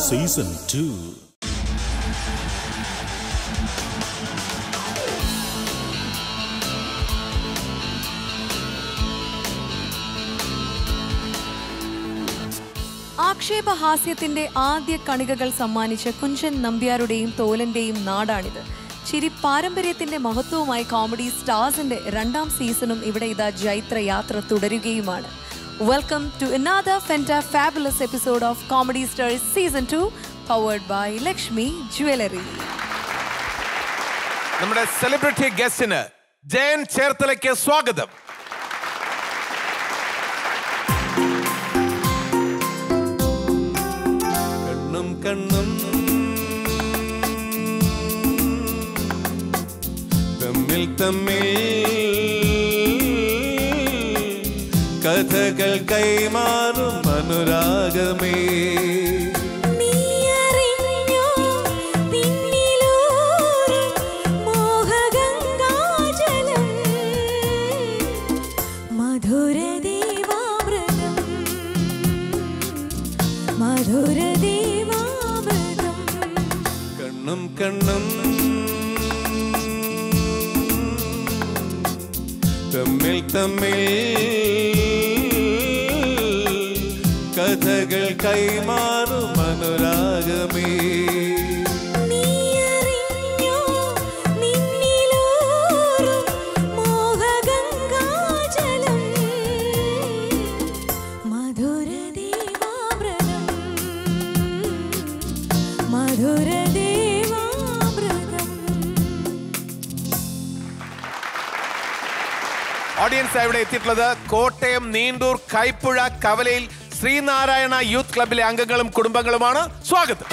Season two ആക്ഷേപഹാസ്യത്തിന്റെ ആദ്യ കണികകൾ സമ്മാനിച്ച കുഞ്ചൻ നമ്പ്യാരുടെയും തോലന്റെയും നാടാണിത് ചിരി പാരമ്പര്യത്തിന്റെ മഹത്വവുമായി കോമഡി സ്റ്റാർസിന്റെ രണ്ടാം സീസണും ഇവിടെ ഇതാ ജൈത്ര യാത്ര തുടരുകയുമാണ് welcome to another fantabulous episode of comedy stars season two powered by Lakshmi jewellery നമ്മുടെ സെലിബ്രിറ്റി ഗസ്റ്റിന് ജയൻ ചേർത്തലയ്ക്ക് സ്വാഗതം കണ്ണും കണ്ണും തമ്മിൽ തമ്മിൽ കഥകൾ കൈമാറും അനുരാഗമേ കണ്ണും കണ്ണും തമ്മിൽ തമ്മിൽ കഥകൾ കൈമാറും അനുരാഗമേ ഓഡിയൻസ് ഇവിടെ എത്തിയിട്ടുള്ളത് കോട്ടയം നീണ്ടൂർ കൈപ്പുഴ കവലയിൽ ശ്രീനാരായണ യൂത്ത് ക്ലബിലെ അംഗങ്ങളും കുടുംബങ്ങളുമാണ് സ്വാഗതം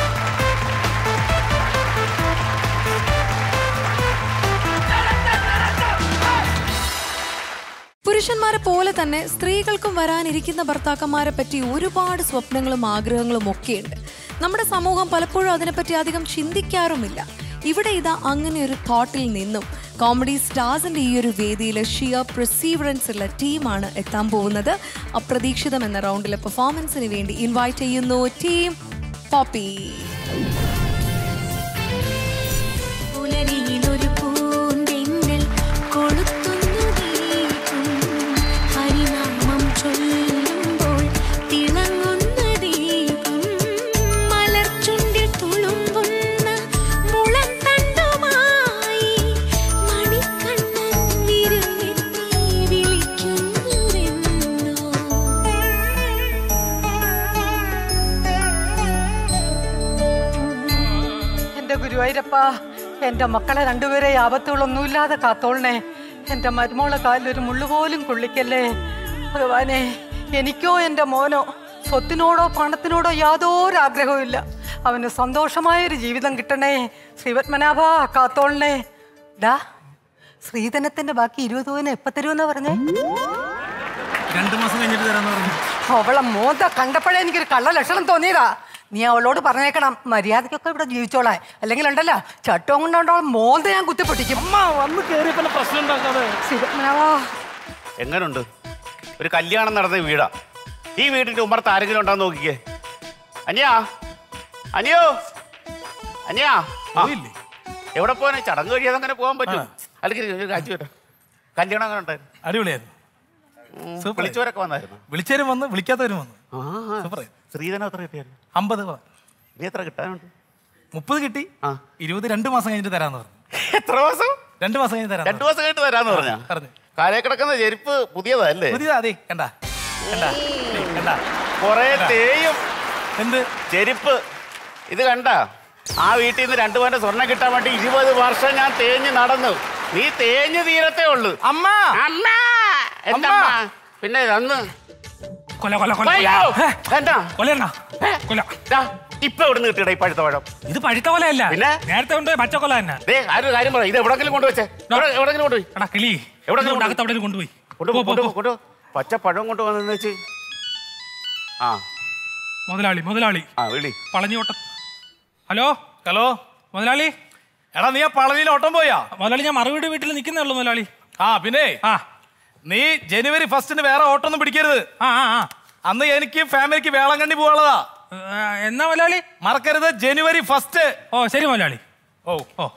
പുരുഷന്മാരെ പോലെ തന്നെ സ്ത്രീകൾക്കും വരാനിരിക്കുന്ന ഭർത്താക്കന്മാരെ പറ്റി ഒരുപാട് സ്വപ്നങ്ങളും ആഗ്രഹങ്ങളും ഒക്കെയുണ്ട് നമ്മുടെ സമൂഹം പലപ്പോഴും അതിനെപ്പറ്റി അധികം ചിന്തിക്കാറുമില്ല ഇവിടെ ഇതാ അങ്ങനെ ഒരു തോട്ടിൽ നിന്നും കോമഡി സ്റ്റാർസിന്റെ ഈ ഒരു വേദിയിൽ ഷിയർ പ്രസീവറൻസ് ഉള്ള ടീമാണ് എത്താൻ പോകുന്നത് അപ്രതീക്ഷിതം എന്ന റൗണ്ടിലെ പെർഫോമൻസിന് വേണ്ടി ഇൻവൈറ്റ് ചെയ്യുന്നു ടീം പോപ്പി പുലരിയിലൊരു പൂന്തെന്നൽ കൊളുത്തുന്നു ദീപം. ഹരിനാമം ചൊല്ലുമ്പോൾ തിളങ്ങുന്ന ദീപം. മലർച്ചുണ്ടിൽ തുളുമ്പുന്ന മുളം തണ്ടുമായി മണിക്കണ്ണൻ വിരുന്നെത്തി വിളിക്കുന്നുവെന്നോ എന്റെ ഗുരുവായൂരപ്പ എന്റെ മക്കളെ രണ്ടുപേരെ ആപത്തുകളൊന്നുമില്ലാതെ കാത്തോളണേ എന്റെ മരുമോളെ കാലിൽ ഒരു മുള്ളു പോലും കൊള്ളിക്കല്ലേ ഭഗവാനെ എനിക്കോ എന്റെ മോനോ സ്വത്തിനോടോ പണത്തിനോടോ യാതൊരു ആഗ്രഹവും ഇല്ല അവന് സന്തോഷമായ ഒരു ജീവിതം കിട്ടണേ ശ്രീപത്മനാഭ കാത്തോളണേ ഡാ ശ്രീധനത്തിന്റെ ബാക്കി ഇരുപത് പവന് എപ്പ തരുമെന്നാ പറഞ്ഞേ രണ്ടു മാസം കഴിഞ്ഞിട്ട് തരാന്ന് പറഞ്ഞു അവളെ മോന്ത കണ്ടപ്പോഴേ എനിക്കൊരു കള്ള ലക്ഷണം തോന്നിയതാ നീ അവളോട് പറഞ്ഞേക്കണം മര്യാദക്കൊക്കെ ഇവിടെ ജീവിച്ചോളാൻ അല്ലെങ്കിൽ ഉണ്ടല്ലോ ചട്ടവും കൊണ്ടോ മോന്ത ഞാൻ കുത്തിപ്പൊട്ടിക്കും വന്ന് കേറിയപ്പോ പ്രശ്നം ഉണ്ടാക്കാതെ ശിവനാവാ എങ്ങനുണ്ട് ഒരു കല്യാണം നടന്ന വീടാ ഈ വീടിന്റെ ഉമ്മറത്ത് ആരെങ്കിലും ഉണ്ടാന്ന് നോക്കിക്കേ അനിയാ അനിയോ അനിയാ ആ. പോയില്ലേ? എവിടെ പോകാൻ ചടങ്ങ് കഴിയാതെ അങ്ങനെ പോകാൻ പറ്റും അല്ലെങ്കിൽ ഒരു കാര്യം വരാം കല്യാണം അങ്ങനെ ഉണ്ടായിരുന്നു അടിപൊളിയായിരുന്നു ഉം, സൂപ്പർ. വിളിച്ചവരൊക്കെ വന്നായിരുന്നു വിളിച്ചവരും വന്ന് വിളിക്കാത്തവരും വന്ന് ആ സൂപ്പർ സ്ത്രീധനം എത്ര കിട്ടിയായിരുന്നു അമ്പത് ഇനി എത്ര കിട്ടാനുണ്ട് മുപ്പത് കിട്ടി ആ. ഇരുപത് രണ്ട് മാസം കഴിഞ്ഞിട്ട് തരാന്ന് പറഞ്ഞു എത്ര മാസം രണ്ട് മാസം കഴിഞ്ഞ് തരാം രണ്ടു മാസം കഴിഞ്ഞിട്ട് തരാന്ന് പറഞ്ഞാ പറഞ്ഞു കാലേ കിടക്കുന്ന ചെരുപ്പ് പുതിയതാ അല്ലേ പുതിയതാ അതെ കണ്ട കണ്ട കണ്ട കൊറേ തേയും എന്ത് ചെരുപ്പ് ഇത് കണ്ട ആ വീട്ടിൽ നിന്ന് രണ്ടു പവന്റെ സ്വർണം കിട്ടാൻ വേണ്ടി ഇരുപത് വർഷം ഞാൻ തേഞ്ഞ് നടന്നു നീ തേഞ്ഞ് തീരത്തേ ഉള്ളു അമ്മ അമ്മ എന്താ അമ്മ. അമ്മ? പിന്നെ അന്ന് കൊല കൊല കൊല അയ്യോ! ഹേ, എന്താ കൊലയണ്ണ ഏ? കൊല ദാ, ഇപ്പൊ എവിടെ നിന്ന് കിട്ടിയടാ ഈ പഴുത്ത പഴം ഇത് പഴുത്ത കൊലയല്ല പിന്നെ? നേരത്തെ കൊണ്ട് പച്ചക്കൊല തന്നെ ദേ ആരും കാര്യം പറ ഇത് എവിടെങ്കിലും കൊണ്ടുവച്ചേ എവിടെ- എവിടെങ്കിലും കൊണ്ടുപോയി എടാ കിളി എവിടെ ഇത് കൊണ്ടുപോയി? അകത്ത് അവിടെ കൊണ്ടുപോയി കൊണ്ടു പോ, പോ, കൊണ്ടു പോ. കൊണ്ടു പച്ച പഴം കൊണ്ടുവന്നു വെച്ച് ആ മുതലാളി മുതലാളി ആ വിളി പളഞ്ഞോട്ടം ഹലോ ഹലോ മുതലാളി എടാ നീ ആ പളനിയിൽ ഓട്ടം പോയാ മുതലാളി ഞാൻ മറുപടി വീട്ടിൽ നിൽക്കുന്നേ ഉള്ളൂ മുതലാളി ആ പിന്നെ ആ നീ ജനുവരി ഫസ്റ്റിന് വേറെ ഓട്ടം ഒന്നും പിടിക്കരുത് ആ ആ ആ അന്ന് എനിക്ക് ഫാമിലിക്ക് വേളങ്കണ്ണി പോകാനുള്ളതാ ഏ, എന്നാ മുതലാളി മറക്കരുത് ജനുവരി ഫസ്റ്റ് ഓ ശരി മുതലാളി ഓ ഓ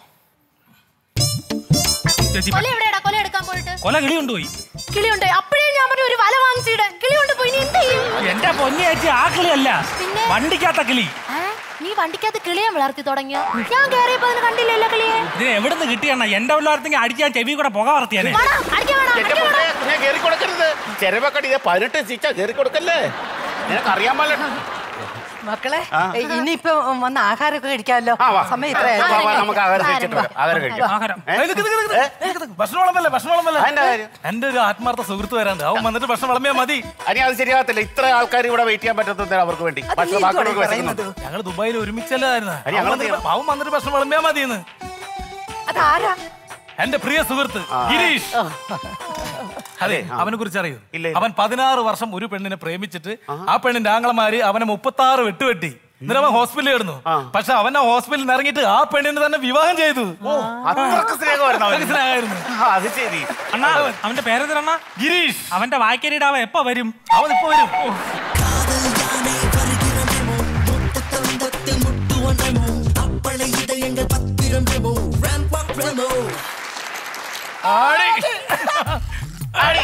ചേച്ചി കൊല എവിടെയാടാ കൊല എടുക്കാൻ പോയിട്ട് കൊല കിളി കൊണ്ടുപോയി കിളിയുണ്ട് അപ്പോഴേ ഞാൻ പറഞ്ഞു ഒരു വല വാങ്ങിച്ചിട കിളിയുണ്ട് പോയി നീ എന്ത് ചെയ്യും എന്റെ പൊന്നി ചേച്ചി ആ കിളിയല്ല പിന്നെ? വണ്ടിക്കകത്ത കിളി ഏ? നീ വണ്ടിക്കകത്ത് കിളിയെ വളർത്തി തുടങ്ങിയ ഞാൻ കേറിയപ്പോ അതിന് കണ്ടില്ലല്ലോ കിളിയെ ഇതിന് എവിടുന്ന് കിട്ടിയണ്ണ എന്റെ പിള്ളേർക്കെങ്കിൽ അടിക്കാൻ ചെവി കൂടെ പുക വർത്തിയാനെ വാടാ, അടിക്കാൻ വേണം, എന്റെ അടിക്കാൻ പൊന്നേ, വേണം. ഞാൻ കേറി കൊടുക്കരുത് ചെരവക്കടി ഇത് പതിനെട്ട് സീറ്റാ കേറി കൊടുക്കല്ലേ നിനക്ക് അറിയാൻ പാടില്ല മക്കളെ ആ. ഏ, ഇനിയിപ്പോ വന്ന് ആഹാരമൊക്കെ കഴിക്കാമല്ലോ ആ വാ സമയം അതെ, ഇത്രയായി. വാ, വാ, നമുക്ക് ആഹാരം കഴിച്ചിട്ട് വരാം. ആഹാരം കഴിക്കാം ആഹാരം ഏ? ഭക്ഷണം വിളമ്പല്ലേ ഭക്ഷണം വിളമ്പല്ലേ അതിന്റെ കാര്യം എന്റെ ഒരു ആത്മാർത്ഥ സുഹൃത്ത് വരാണ്ട് അവൻ വന്നിട്ട് ഭക്ഷണം വിളമ്പിയാ മതി അനി അത് ശരിയാകത്തില്ല ഇത്ര ആൾക്കാർ ഇവിടെ വെയിറ്റ് ചെയ്യാൻ പറ്റാത്തത് അവർക്ക് വേണ്ടി അത് ഭക്ഷണം നീ ബാക്കിയുള്ളവർക്ക് ഇതുവരെ വിശക്കുന്നുണ്ട് പറയുന്നത്. ഞങ്ങൾ ദുബായിൽ ഒരുമിച്ചല്ലായിരുന്നു അനി ഞങ്ങൾ എന്ത് ചെയ്യണം? അവൻ വന്നിട്ട് ഭക്ഷണം വിളമ്പിയാ മതിയെന്ന് അതാരാ എന്റെ പ്രിയ സുഹൃത്ത് ഗിരീഷ് അതെ അവനെ കുറിച്ച് അറിയൂ ഇല്ല, ഇല്ല. അവൻ പതിനാറ് വർഷം ഒരു പെണ്ണിനെ പ്രേമിച്ചിട്ട് ആ പെണ്ണിന്റെ ആങ്ങളമാര് അവനെ മുപ്പത്തി ആറ് വെട്ടുവെട്ടി എന്നിട്ട് അവൻ ഹോസ്പിറ്റലിൽ കിടന്നു പക്ഷെ അവൻ ആ ഹോസ്പിറ്റലിൽ നിന്ന് ഇറങ്ങിയിട്ട് ആ പെണ്ണിനെ തന്നെ വിവാഹം ചെയ്തു അത്രക്ക് സ്നേഹമായിരുന്നു അവന്. മനസ്സിലായിരുന്നു ആ, അത് ശരി അണ്ണാ അവന്റെ പേരെന്തരണ്ണ ഗിരീഷ് അവന്റെ വായ്ക്കരിയുടെ അവൻ എപ്പ വരും അവൻ ഇപ്പൊ വരും ആടി. ആടി.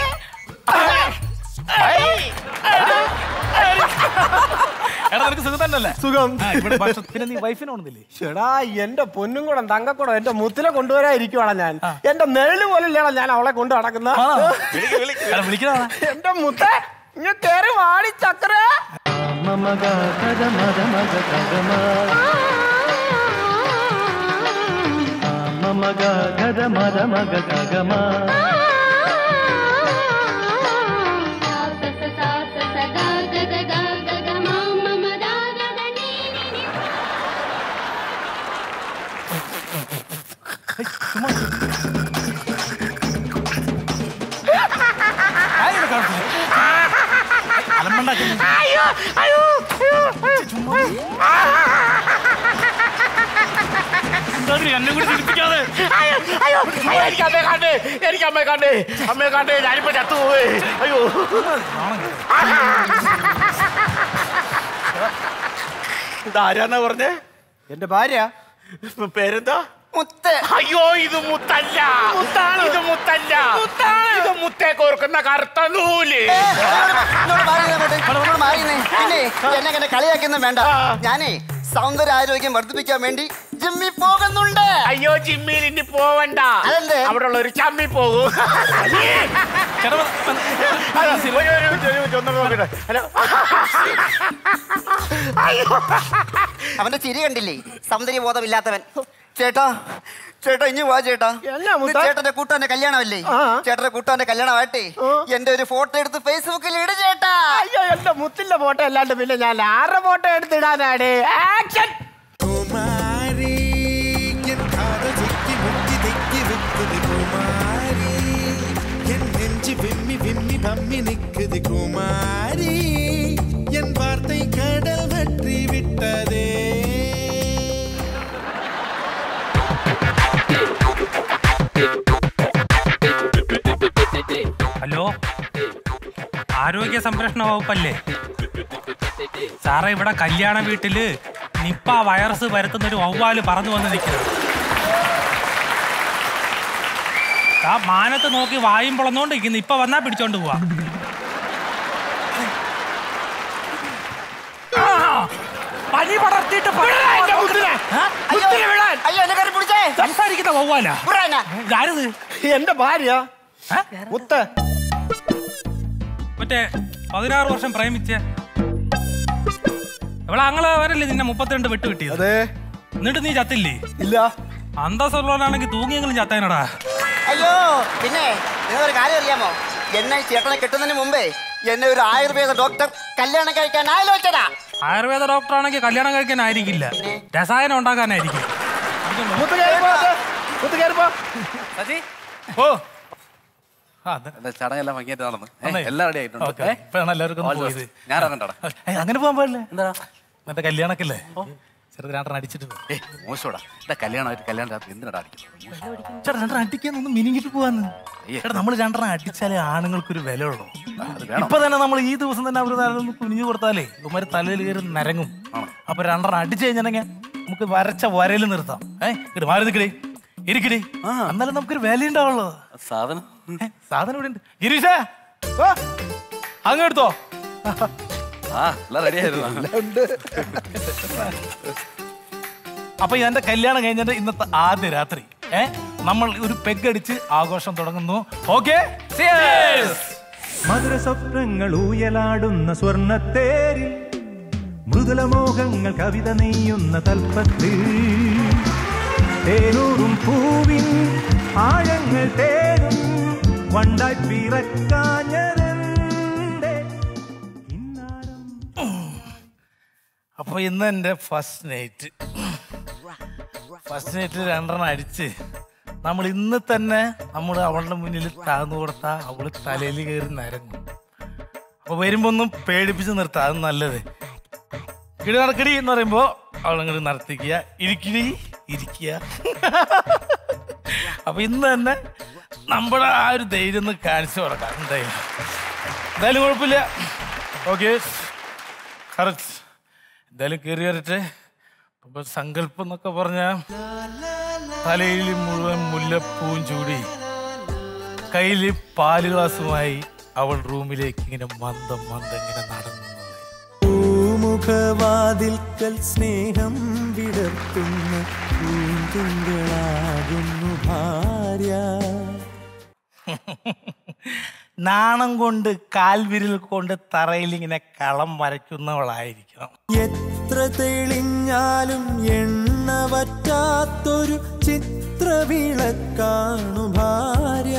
എടാ നിനക്ക് സുഖം തന്നെയല്ലേ സുഖം ആ, ഇവിടെ ഭക്ഷണം പിന്നെ നീ വൈഫിനെ ഉണ്ടെന്നില്ലേ ചേടാ എന്റെ പൊന്നും കൂടം തങ്കക്കൂടം എന്റെ മുത്തിനെ കൊണ്ടുവരാതിരിക്കുവാണ് ഞാൻ എന്റെ നെഴല് പോലും ഇല്ലടാ ഞാൻ അവളെ കൊണ്ട് നടക്കുന്ന എടാ വിളിക്കണ എന്റെ മുത്ത ഇങ്ങ കേറി വാടി ചക്കര അലമ്പണ്ടാക്കുന്നു എന്താ എന്നെ കൂടി ചിരിപ്പിക്കാതെ അയ്യോ എനിക്ക് അമ്മയെ കണ്ടേ എനിക്ക് അമ്മയെ കണ്ടേ അമ്മയെ കണ്ടേ ഞാനിപ്പോ ചത്തുപോയി അയ്യോ ഇതാരാന്നാ പറഞ്ഞേ എന്റെ ഭാര്യ പേരെന്താ മുത്ത് അയ്യോ ഇത് മുത്തല്ല ഇത് മുത്തല്ല ഇത് മുത്തേ കോർക്കുന്ന കറുത്ത നൂല് പിന്നെ എന്നെ അങ്ങനെ കളിയാക്കൊന്നും വേണ്ട ഞാനേ സൗന്ദര്യ ആരോഗ്യം വർദ്ധിപ്പിക്കാൻ വേണ്ടി ജിമ്മിൽ പോകുന്നുണ്ട് അയ്യോ ജിമ്മിൽ ഇനി പോവണ്ട അതെന്തേ? അവിടെ ഉള്ള ഒരു ചമ്മി പോകും ചേട്ടാ അതാ, ഒരു- ഒരു മിനിറ്റ്, ഒരു മിനിറ്റ്, ഒന്ന് നോക്കട്ടെ. ഹലോ അവന്റെ ചിരി കണ്ടില്ലേ സൗന്ദര്യബോധമില്ലാത്തവൻ ചേട്ടാ ചേട്ടാ ഇനി വാ ചേട്ടാ എന്നാ മുത്ത? ഇത് ചേട്ടന്റെ കൂട്ടാന്റെ കല്യാണമല്ലേ ആ. ചേട്ടന്റെ കൂട്ടാന്റെ കല്യാണമായിട്ടേ എന്റെ ഒരു ഫോട്ടോ എടുത്ത് ഫേസ്ബുക്കിൽ ഇട് ചേട്ടാ അയ്യോ എന്റെ മുത്തിന്റെ ഫോട്ടോ അല്ലാണ്ട് പിന്നെ ഞാൻ ആരുടെ ഫോട്ടോ എടുത്തിടാനാണ് ആക്ഷൻ കുമാരി എൻ കാതൽ ചിക്കി മുക്കി തെക്കി വെക്കുത് കുമാരി എൻ നെഞ്ചു വിമ്മി വിമ്മി പമ്മി നിക്കുது குமாரி என் வார்த்தை கடல் வற்றி விட்டதே ഹലോ ആരോഗ്യ സംരക്ഷണ വകുപ്പല്ലേ സാറേ ഇവിടെ കല്യാണ വീട്ടില് നിപ്പ വൈറസ് പരത്തുന്ന ഒരു വവ്വാല് പറന്നു വന്ന് നിൽക്കുന്നത് ആ മാനത്ത് നോക്കി വായും പൊളന്നോണ്ട് നിൽക്കുന്നു ഇപ്പൊ വന്നാ പിടിച്ചോണ്ട് പോവാ ആ, പനി പടർത്തിയിട്ട് പ- ആ? അയ്യോ അയ്യോ എന്നെ കയറി പിടിച്ചേ സംസാരിക്കുന്ന വവ്വാലാ വിടാനാ. ഇതാരത് എന്റെ ഭാര്യ ഏ? മുത്ത് മറ്റേ പതിനാറ് വർഷം പ്രേമിച്ച ഇവിടെ അങ്ങളെ വരല്ലേ നിന്നെ മുപ്പത്തിരണ്ട് വെട്ട് കിട്ടിയത് അതെ എന്നിട്ട് നീ ചത്തില്ലേ ഇല്ല അന്തസ്സുള്ളവനാണെങ്കിൽ തൂങ്ങിയെങ്കിലും ചത്തേനടാ അയ്യോ പിന്നെ നിങ്ങളൊരു കാര്യം അറിയാമോ എന്നെ ഈ ചേട്ടനെ കെട്ടുന്നതിന് മുമ്പേ എന്നെ ഒരു ആയുർവേദ ഡോക്ടർ കല്യാണം കഴിക്കാൻ ആലോചിച്ചതാ ആയുർവേദ ഡോക്ടറാണെങ്കിൽ കല്യാണം കഴിക്കാനായിരിക്കില്ല രസായനം ഉണ്ടാക്കാനായിരിക്കും മുത്ത് കയറിപ്പോ മുത്ത് കയറിപ്പോ ഓ ആ, അതെ. ചടങ്ങെല്ലാം ഭംഗിയായിട്ട് നടന്നു ഏ, നന്നായി. എല്ലാം റെഡി ആയിട്ടുണ്ട് ഓക്കേ. ഇപ്പോഴാണ് എല്ലാവർക്കും ഒന്ന് All the പോയത് best. ഞാൻ ഇറങ്ങണ്ടടാ ഏയ്, അങ്ങനെ പോകാൻ പാടില്ല എന്താ മറ്റേ കല്യാണക്കല്ലേ ചെറുത് രണ്ടെണ്ണം അടിച്ചിട്ട് പോ. ഏ മോശോടാ എടാ കല്യാണമായിട്ട് കല്യാണം രാത്രി എന്തിനാ അടിക്കുന്നത് ചേട്ടാ രണ്ടെണ്ണം അടിക്കാന്നൊന്ന് മിനിങ്ങിട്ട് പോവാന്ന് ചേട്ടാ നമ്മൾ രണ്ടെണ്ണം അടിച്ചാലേ ആണുങ്ങൾക്കൊരു വില ഉള്ളൂ ഇപ്പൊ തന്നെ നമ്മൾ ഈ ദിവസം തന്നെ അവർ തലൊന്ന് കുനിഞ്ഞു കൊടുത്താലേ ഇവന്മാര് തലയിൽ കയറി നരങ്ങും അപ്പൊ രണ്ടെണ്ണം അടിച്ചു കഴിഞ്ഞിട്ടുണ്ടെങ്കിൽ നമുക്ക് വരച്ച വരയിൽ നിർത്താം ഏ ഇങ്ങട് മാറി നിൽക്കടേ ഇരിക്കടേ എന്നാലും നമുക്കൊരു വില ഉണ്ടാവുള്ളൂ സാധനം സാധനം ഇവിടെ ഉണ്ട് ഗിരീഷേ വാ. അങ്ങ് എടുത്തോ ആ എല്ലാം റെഡി ആയിരുന്നു അപ്പൊ എന്റെ കല്യാണം കഴിഞ്ഞിട്ട് ഇന്നത്തെ ആദ്യ രാത്രി ഏ നമ്മൾ ഒരു പെഗടിച്ച് ആഘോഷം തുടങ്ങുന്നു ഓക്കെ മധുര സ്വപ്നങ്ങൾ ഊയലാടുന്ന സ്വർണത്തേരിൽ മൃദുലമോഹങ്ങൾ കവിത നെയ്യുന്ന തൽപ്പത്തിൽ തേനൂറും പൂവിൻ ആഴങ്ങൾ തേടും വണ്ടായി പിറക്കാഞ്ഞതെന്തേ അപ്പൊ ഇന്ന് എന്റെ ഫസ്റ്റ് നൈറ്റ് ഫസ്റ്റ് നൈറ്റ് രണ്ടെണ്ണം അടിച്ച് നമ്മൾ ഇന്ന് തന്നെ നമ്മൾ അവളുടെ മുന്നിൽ താഴ്ന്നു കൊടുത്താ അവള് തലയിൽ കയറി നരങ്ങും അപ്പൊ വരുമ്പോ ഒന്നും പേടിപ്പിച്ച് നിർത്താം അത് നല്ലത് കിടി നടക്കടി എന്ന് പറയുമ്പോ അവളങ്ങോട്ട് നടത്തിക്കുക ഇരിക്കടി ഇരിക്കുക അപ്പൊ ഇന്ന് തന്നെ നമ്മുടെ ആ ഒരു ധൈര്യം ഒന്ന് കാണിച്ചു കൊടുക്കാം എന്തായാലും എന്തായാലും കുഴപ്പമില്ല ഓക്കെ കറക്റ്റ് എന്തായാലും കയറി വരട്ടെ അപ്പൊ സങ്കല്പം എന്നൊക്കെ പറഞ്ഞ തലയിൽ മുഴുവൻ മുല്ലപ്പൂവും ചൂടി കയ്യിൽ പാല് ഗ്ലാസുമായി അവൾ റൂമിലേക്ക് ഇങ്ങനെ മന്ദം മന്ദം ഇങ്ങനെ നടന്നു പൂമുഖവാതിൽക്കൽ സ്നേഹം വിടർത്തുന്ന പൂന്തിങ്കളാകുന്നു ഭാര്യ നാണം കൊണ്ട് കാൽവിരൽ കൊണ്ട് തറയിൽ ഇങ്ങനെ കളം വരയ്ക്കുന്നവളായിരിക്കണം എത്ര തെളിഞ്ഞാലും എണ്ണ വറ്റാത്തൊരു ചിത്രവിളക്കാണു ഭാര്യ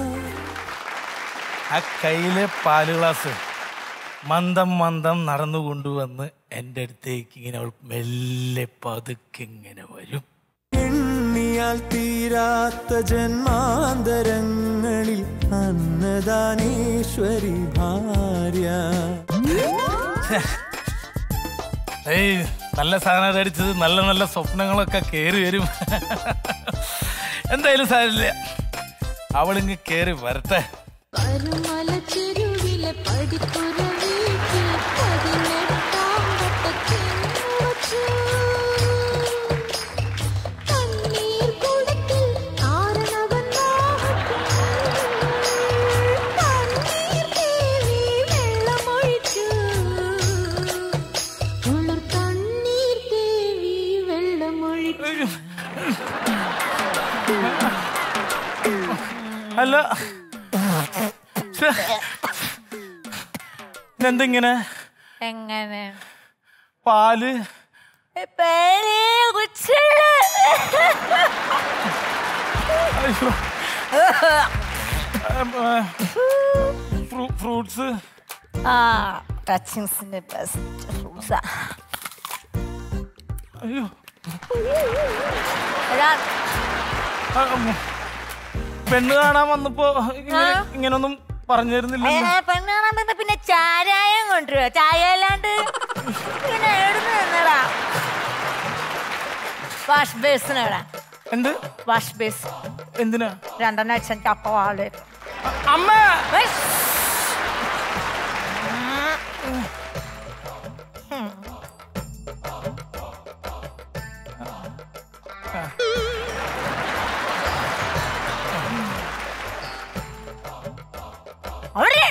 ആ കയ്യിലെ പാല് ഗ്ലാസ് മന്ദം മന്ദം നടന്നു കൊണ്ടുവന്ന് എൻ്റെ അടുത്തേക്ക് ഇങ്ങനെ അവൾ മെല്ലെ പതുക്കെ ഇങ്ങനെ വരും എണ്ണിയാൽ തീരാത്ത ജന്മാന്തരങ്ങളിൽ അന്നദാനേശ്വരി ഭാര്യ ഏയ് നല്ല സാധനം അടിച്ചത് നല്ല നല്ല സ്വപ്നങ്ങളൊക്കെ കയറി വരും എന്തായാലും സാരില്ല അവളിങ്ങ് കയറി വരട്ടെ ചെരുവിലെ പടിപ്പുര വീട്ടിൽ പതിനെട്ടാം വട്ടത്തിനുവച്ചു. കണ്ണീർ കുടത്തിൽ കാരണവൻ ദാഹത്തിൽ. കണ്ണീർ തേവി വെള്ളമൊഴിച്ചു. ഉള്ളൂർ കണ്ണീർ തേവി വെള്ളമൊഴിച്ചു അല്ല എന്തിങ്ങനെ എങ്ങനെ പാല് പേര് കുച്ചില്. അയ്യോ. ഉം, ആ, ഫ്രൂ- ഫ്രൂട്ട്സ് ആ ടച്ചിങ്സിന്റെ ബെസ്റ്റ് ഫ്രൂട്ട്സാ അയ്യോ ആ, ഉം. പെണ്ണ് കാണാൻ വന്നപ്പോ ഇങ്ങനെ ഇങ്ങനൊന്നും പറഞ്ഞു തരുന്നില്ല പെണ്ണ് കാണാൻ വന്ന പിന്നെ ചാരായം കൊണ്ടുവരുക ചായ അല്ലാണ്ട് പിന്നെ എവിടുന്ന് നിന്നടാ വാഷ് ബേസിനെടാ എന്ത് വാഷ് ബേസ് എന്തിനാ രണ്ടെണ്ണം അച്ഛൻ ചപ്പവാള് അമ്മ അവിടെ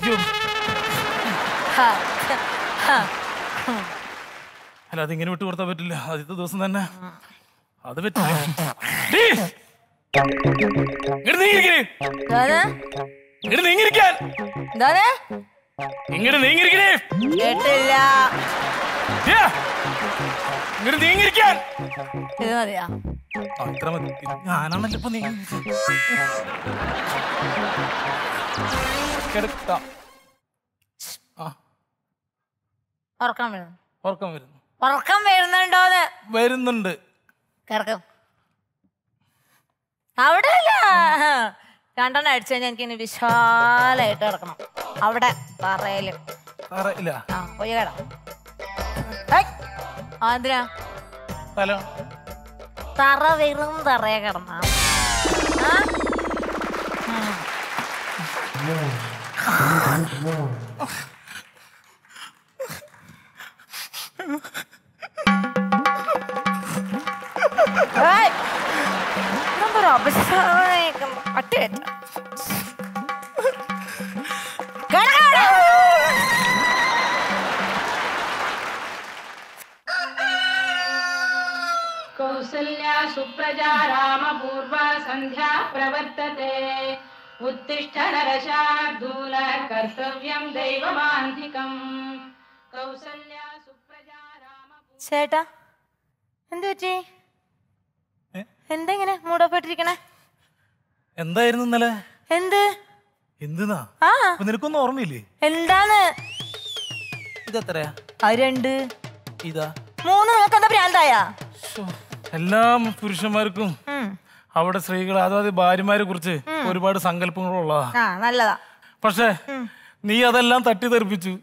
അല്ല അതിങ്ങനെ വിട്ടു കൊടുത്താൽ പറ്റില്ല ആദ്യത്തെ ദിവസം തന്നെ അത് പറ്റില്ല ഡീ! ഇങ്ങട് നീങ്ങിരിക്കര്. ഇങ്ങട് നീങ്ങിരിക്കാൻ എന്താണ് ഇങ്ങട് നീങ്ങിരിക്കണേ കേട്ടില്ല ഇങ്ങട് നീങ്ങിരിക്കാൻ ഇത് മതിയാ ആ, ഇത്ര മതി ഇത് ഞാനാണല്ലോ ഇപ്പൊ നീങ്ങി കിടക്കാം ആ ഉറക്കം വരുന്നു ഉറക്കം വരുന്നു ഉറക്കം വരുന്നുണ്ടോന്ന് വരുന്നുണ്ട് കിടക്കും അവിടെ അല്ല രണ്ടെണ്ണം അടിച്ചു കഴിഞ്ഞാൽ എനിക്ക് ഇനി വിശാലായിട്ട് കിടക്കണം അവിടെ പറയല് ഇല്ല ആ പോയി കേടാ ആ എന്തിനാ തല തറ വെറും തറയെ കിടന്ന എന്തൊരു അപശായം അട്ടേറ്റ कौसल्या सुप्रजा रामपूर्वा सन्ध्या प्रवर्तते उत्तिष्ठ नरशार्दूल कर्तव्यं दैवमान्धिकम् कौसल्या सुप्रजा ചേട്ടാ എന്ത് പറ്റി എന്താ ഇങ്ങനെ മൂടപ്പെട്ടിരിക്കണേ എന്തായിരുന്നു ഇന്നലെ എന്ത് എന്തിനാ ആ അപ്പൊ നിനക്കൊന്നും ഓർമ്മയില്ലേ എന്താണ് ഇതെത്രയാ അത് രണ്ട് ഇതാ മൂന്ന് നിങ്ങൾക്ക് എന്താ ഭ്രാന്തായ എല്ലാ പുരുഷന്മാർക്കും അവിടെ സ്ത്രീകൾ അതായത് ഭാര്യമാരെ കുറിച്ച് ഒരുപാട് സങ്കല്പങ്ങളുള്ളതാ ആ നല്ലതാ പക്ഷേ നീ അതെല്ലാം തട്ടി തെറിപ്പിച്ചു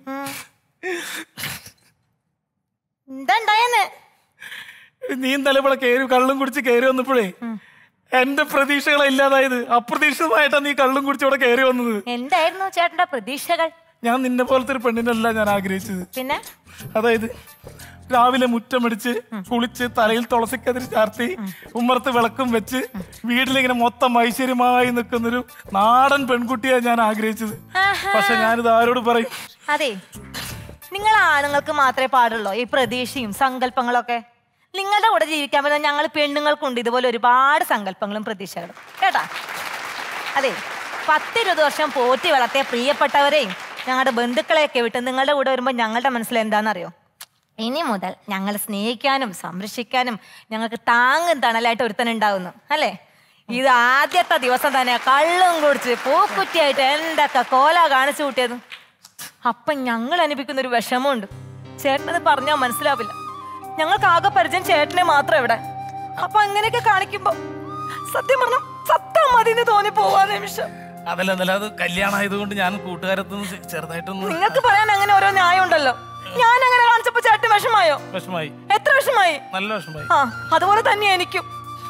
എന്താ ഉണ്ടായെന്ന് നീ ഇന്നലെ ഇവിടെ കയറി കള്ളും കുടിച്ച് കയറി വന്നപ്പോഴേ എന്റെ പ്രതീക്ഷകളെ ഇല്ലാതായത് അപ്രതീക്ഷിതമായിട്ടാ നീ കള്ളും കുടിച്ച് ഇവിടെ കയറി വന്നത് എന്തായിരുന്നു ചേട്ടന്റെ പ്രതീക്ഷകൾ ഞാൻ നിന്നെ പോലത്തെ ഒരു പെണ്ണിനല്ല ഞാൻ ആഗ്രഹിച്ചത് പിന്നെ അതായത് രാവിലെ മുറ്റമടിച്ച് കുളിച്ച് തലയിൽ തുളസിക്കതിരി ചാർത്തി ഉമ്മറത്ത് വിളക്കും വെച്ച് വീട്ടിലിങ്ങനെ മൊത്തം ഐശ്വര്യമായി നിൽക്കുന്നൊരു നാടൻ പെൺകുട്ടിയാണ് ഞാൻ ആഗ്രഹിച്ചത് പക്ഷെ ഞാനിത് ആരോട് പറയും അതെ നിങ്ങൾ ആണുങ്ങൾക്ക് മാത്രമേ പാടുള്ളൂ ഈ പ്രതീക്ഷയും സങ്കല്പങ്ങളൊക്കെ നിങ്ങളുടെ കൂടെ ജീവിക്കാൻ പറ്റുന്ന ഞങ്ങൾ പെണ്ണുങ്ങൾക്കുണ്ട് ഇതുപോലെ ഒരുപാട് സങ്കല്പങ്ങളും പ്രതീക്ഷകളും കേട്ടാ അതെ പത്തിരുപത് വർഷം പോറ്റി വളർത്തിയ പ്രിയപ്പെട്ടവരെയും ഞങ്ങളുടെ ബന്ധുക്കളെയൊക്കെ വിട്ട് നിങ്ങളുടെ കൂടെ വരുമ്പോൾ ഞങ്ങളുടെ മനസ്സിൽ എന്താണെന്നറിയോ ഇനി മുതൽ ഞങ്ങൾ സ്നേഹിക്കാനും സംരക്ഷിക്കാനും ഞങ്ങൾക്ക് താങ്ങും തണലായിട്ട് ഒരുത്തൻ ഉണ്ടാവുന്നു അല്ലേ ഇത് ആദ്യത്തെ ദിവസം തന്നെ കള്ളും കുടിച്ച് പൂക്കുറ്റിയായിട്ട് എന്തൊക്കെ കോല കാണിച്ചു കൂട്ടിയത് അപ്പൊ ഞങ്ങൾ അനുഭവിക്കുന്ന ഒരു വിഷമമുണ്ട് ചേട്ടനത് പറഞ്ഞാൽ മനസ്സിലാവില്ല ഞങ്ങൾക്ക് ആകെ പരിചയം ചേട്ടനെ മാത്രം ഇവിടെ അപ്പൊ അങ്ങനെയൊക്കെ കാണിക്കുമ്പോ സത്യം പറഞ്ഞു സത്താ മതി എന്ന് തോന്നി പോവാ നിമിഷം അതല്ല അതല്ല അത് കല്യാണം ആയതുകൊണ്ട് ഞാൻ കൂട്ടുകാരത്തുനിന്ന് ചെറുതായിട്ടൊന്ന് നിങ്ങൾക്ക് പറയാൻ അങ്ങനെ ഓരോ ന്യായം ഉണ്ടല്ലോ ഞാൻ അങ്ങനെ കാണിച്ചപ്പോ ചേട്ടൻ വിഷമായോ വിഷമായി എത്ര വിഷമായി നല്ല വിഷമായി ആ അതുപോലെ തന്നെ എനിക്കും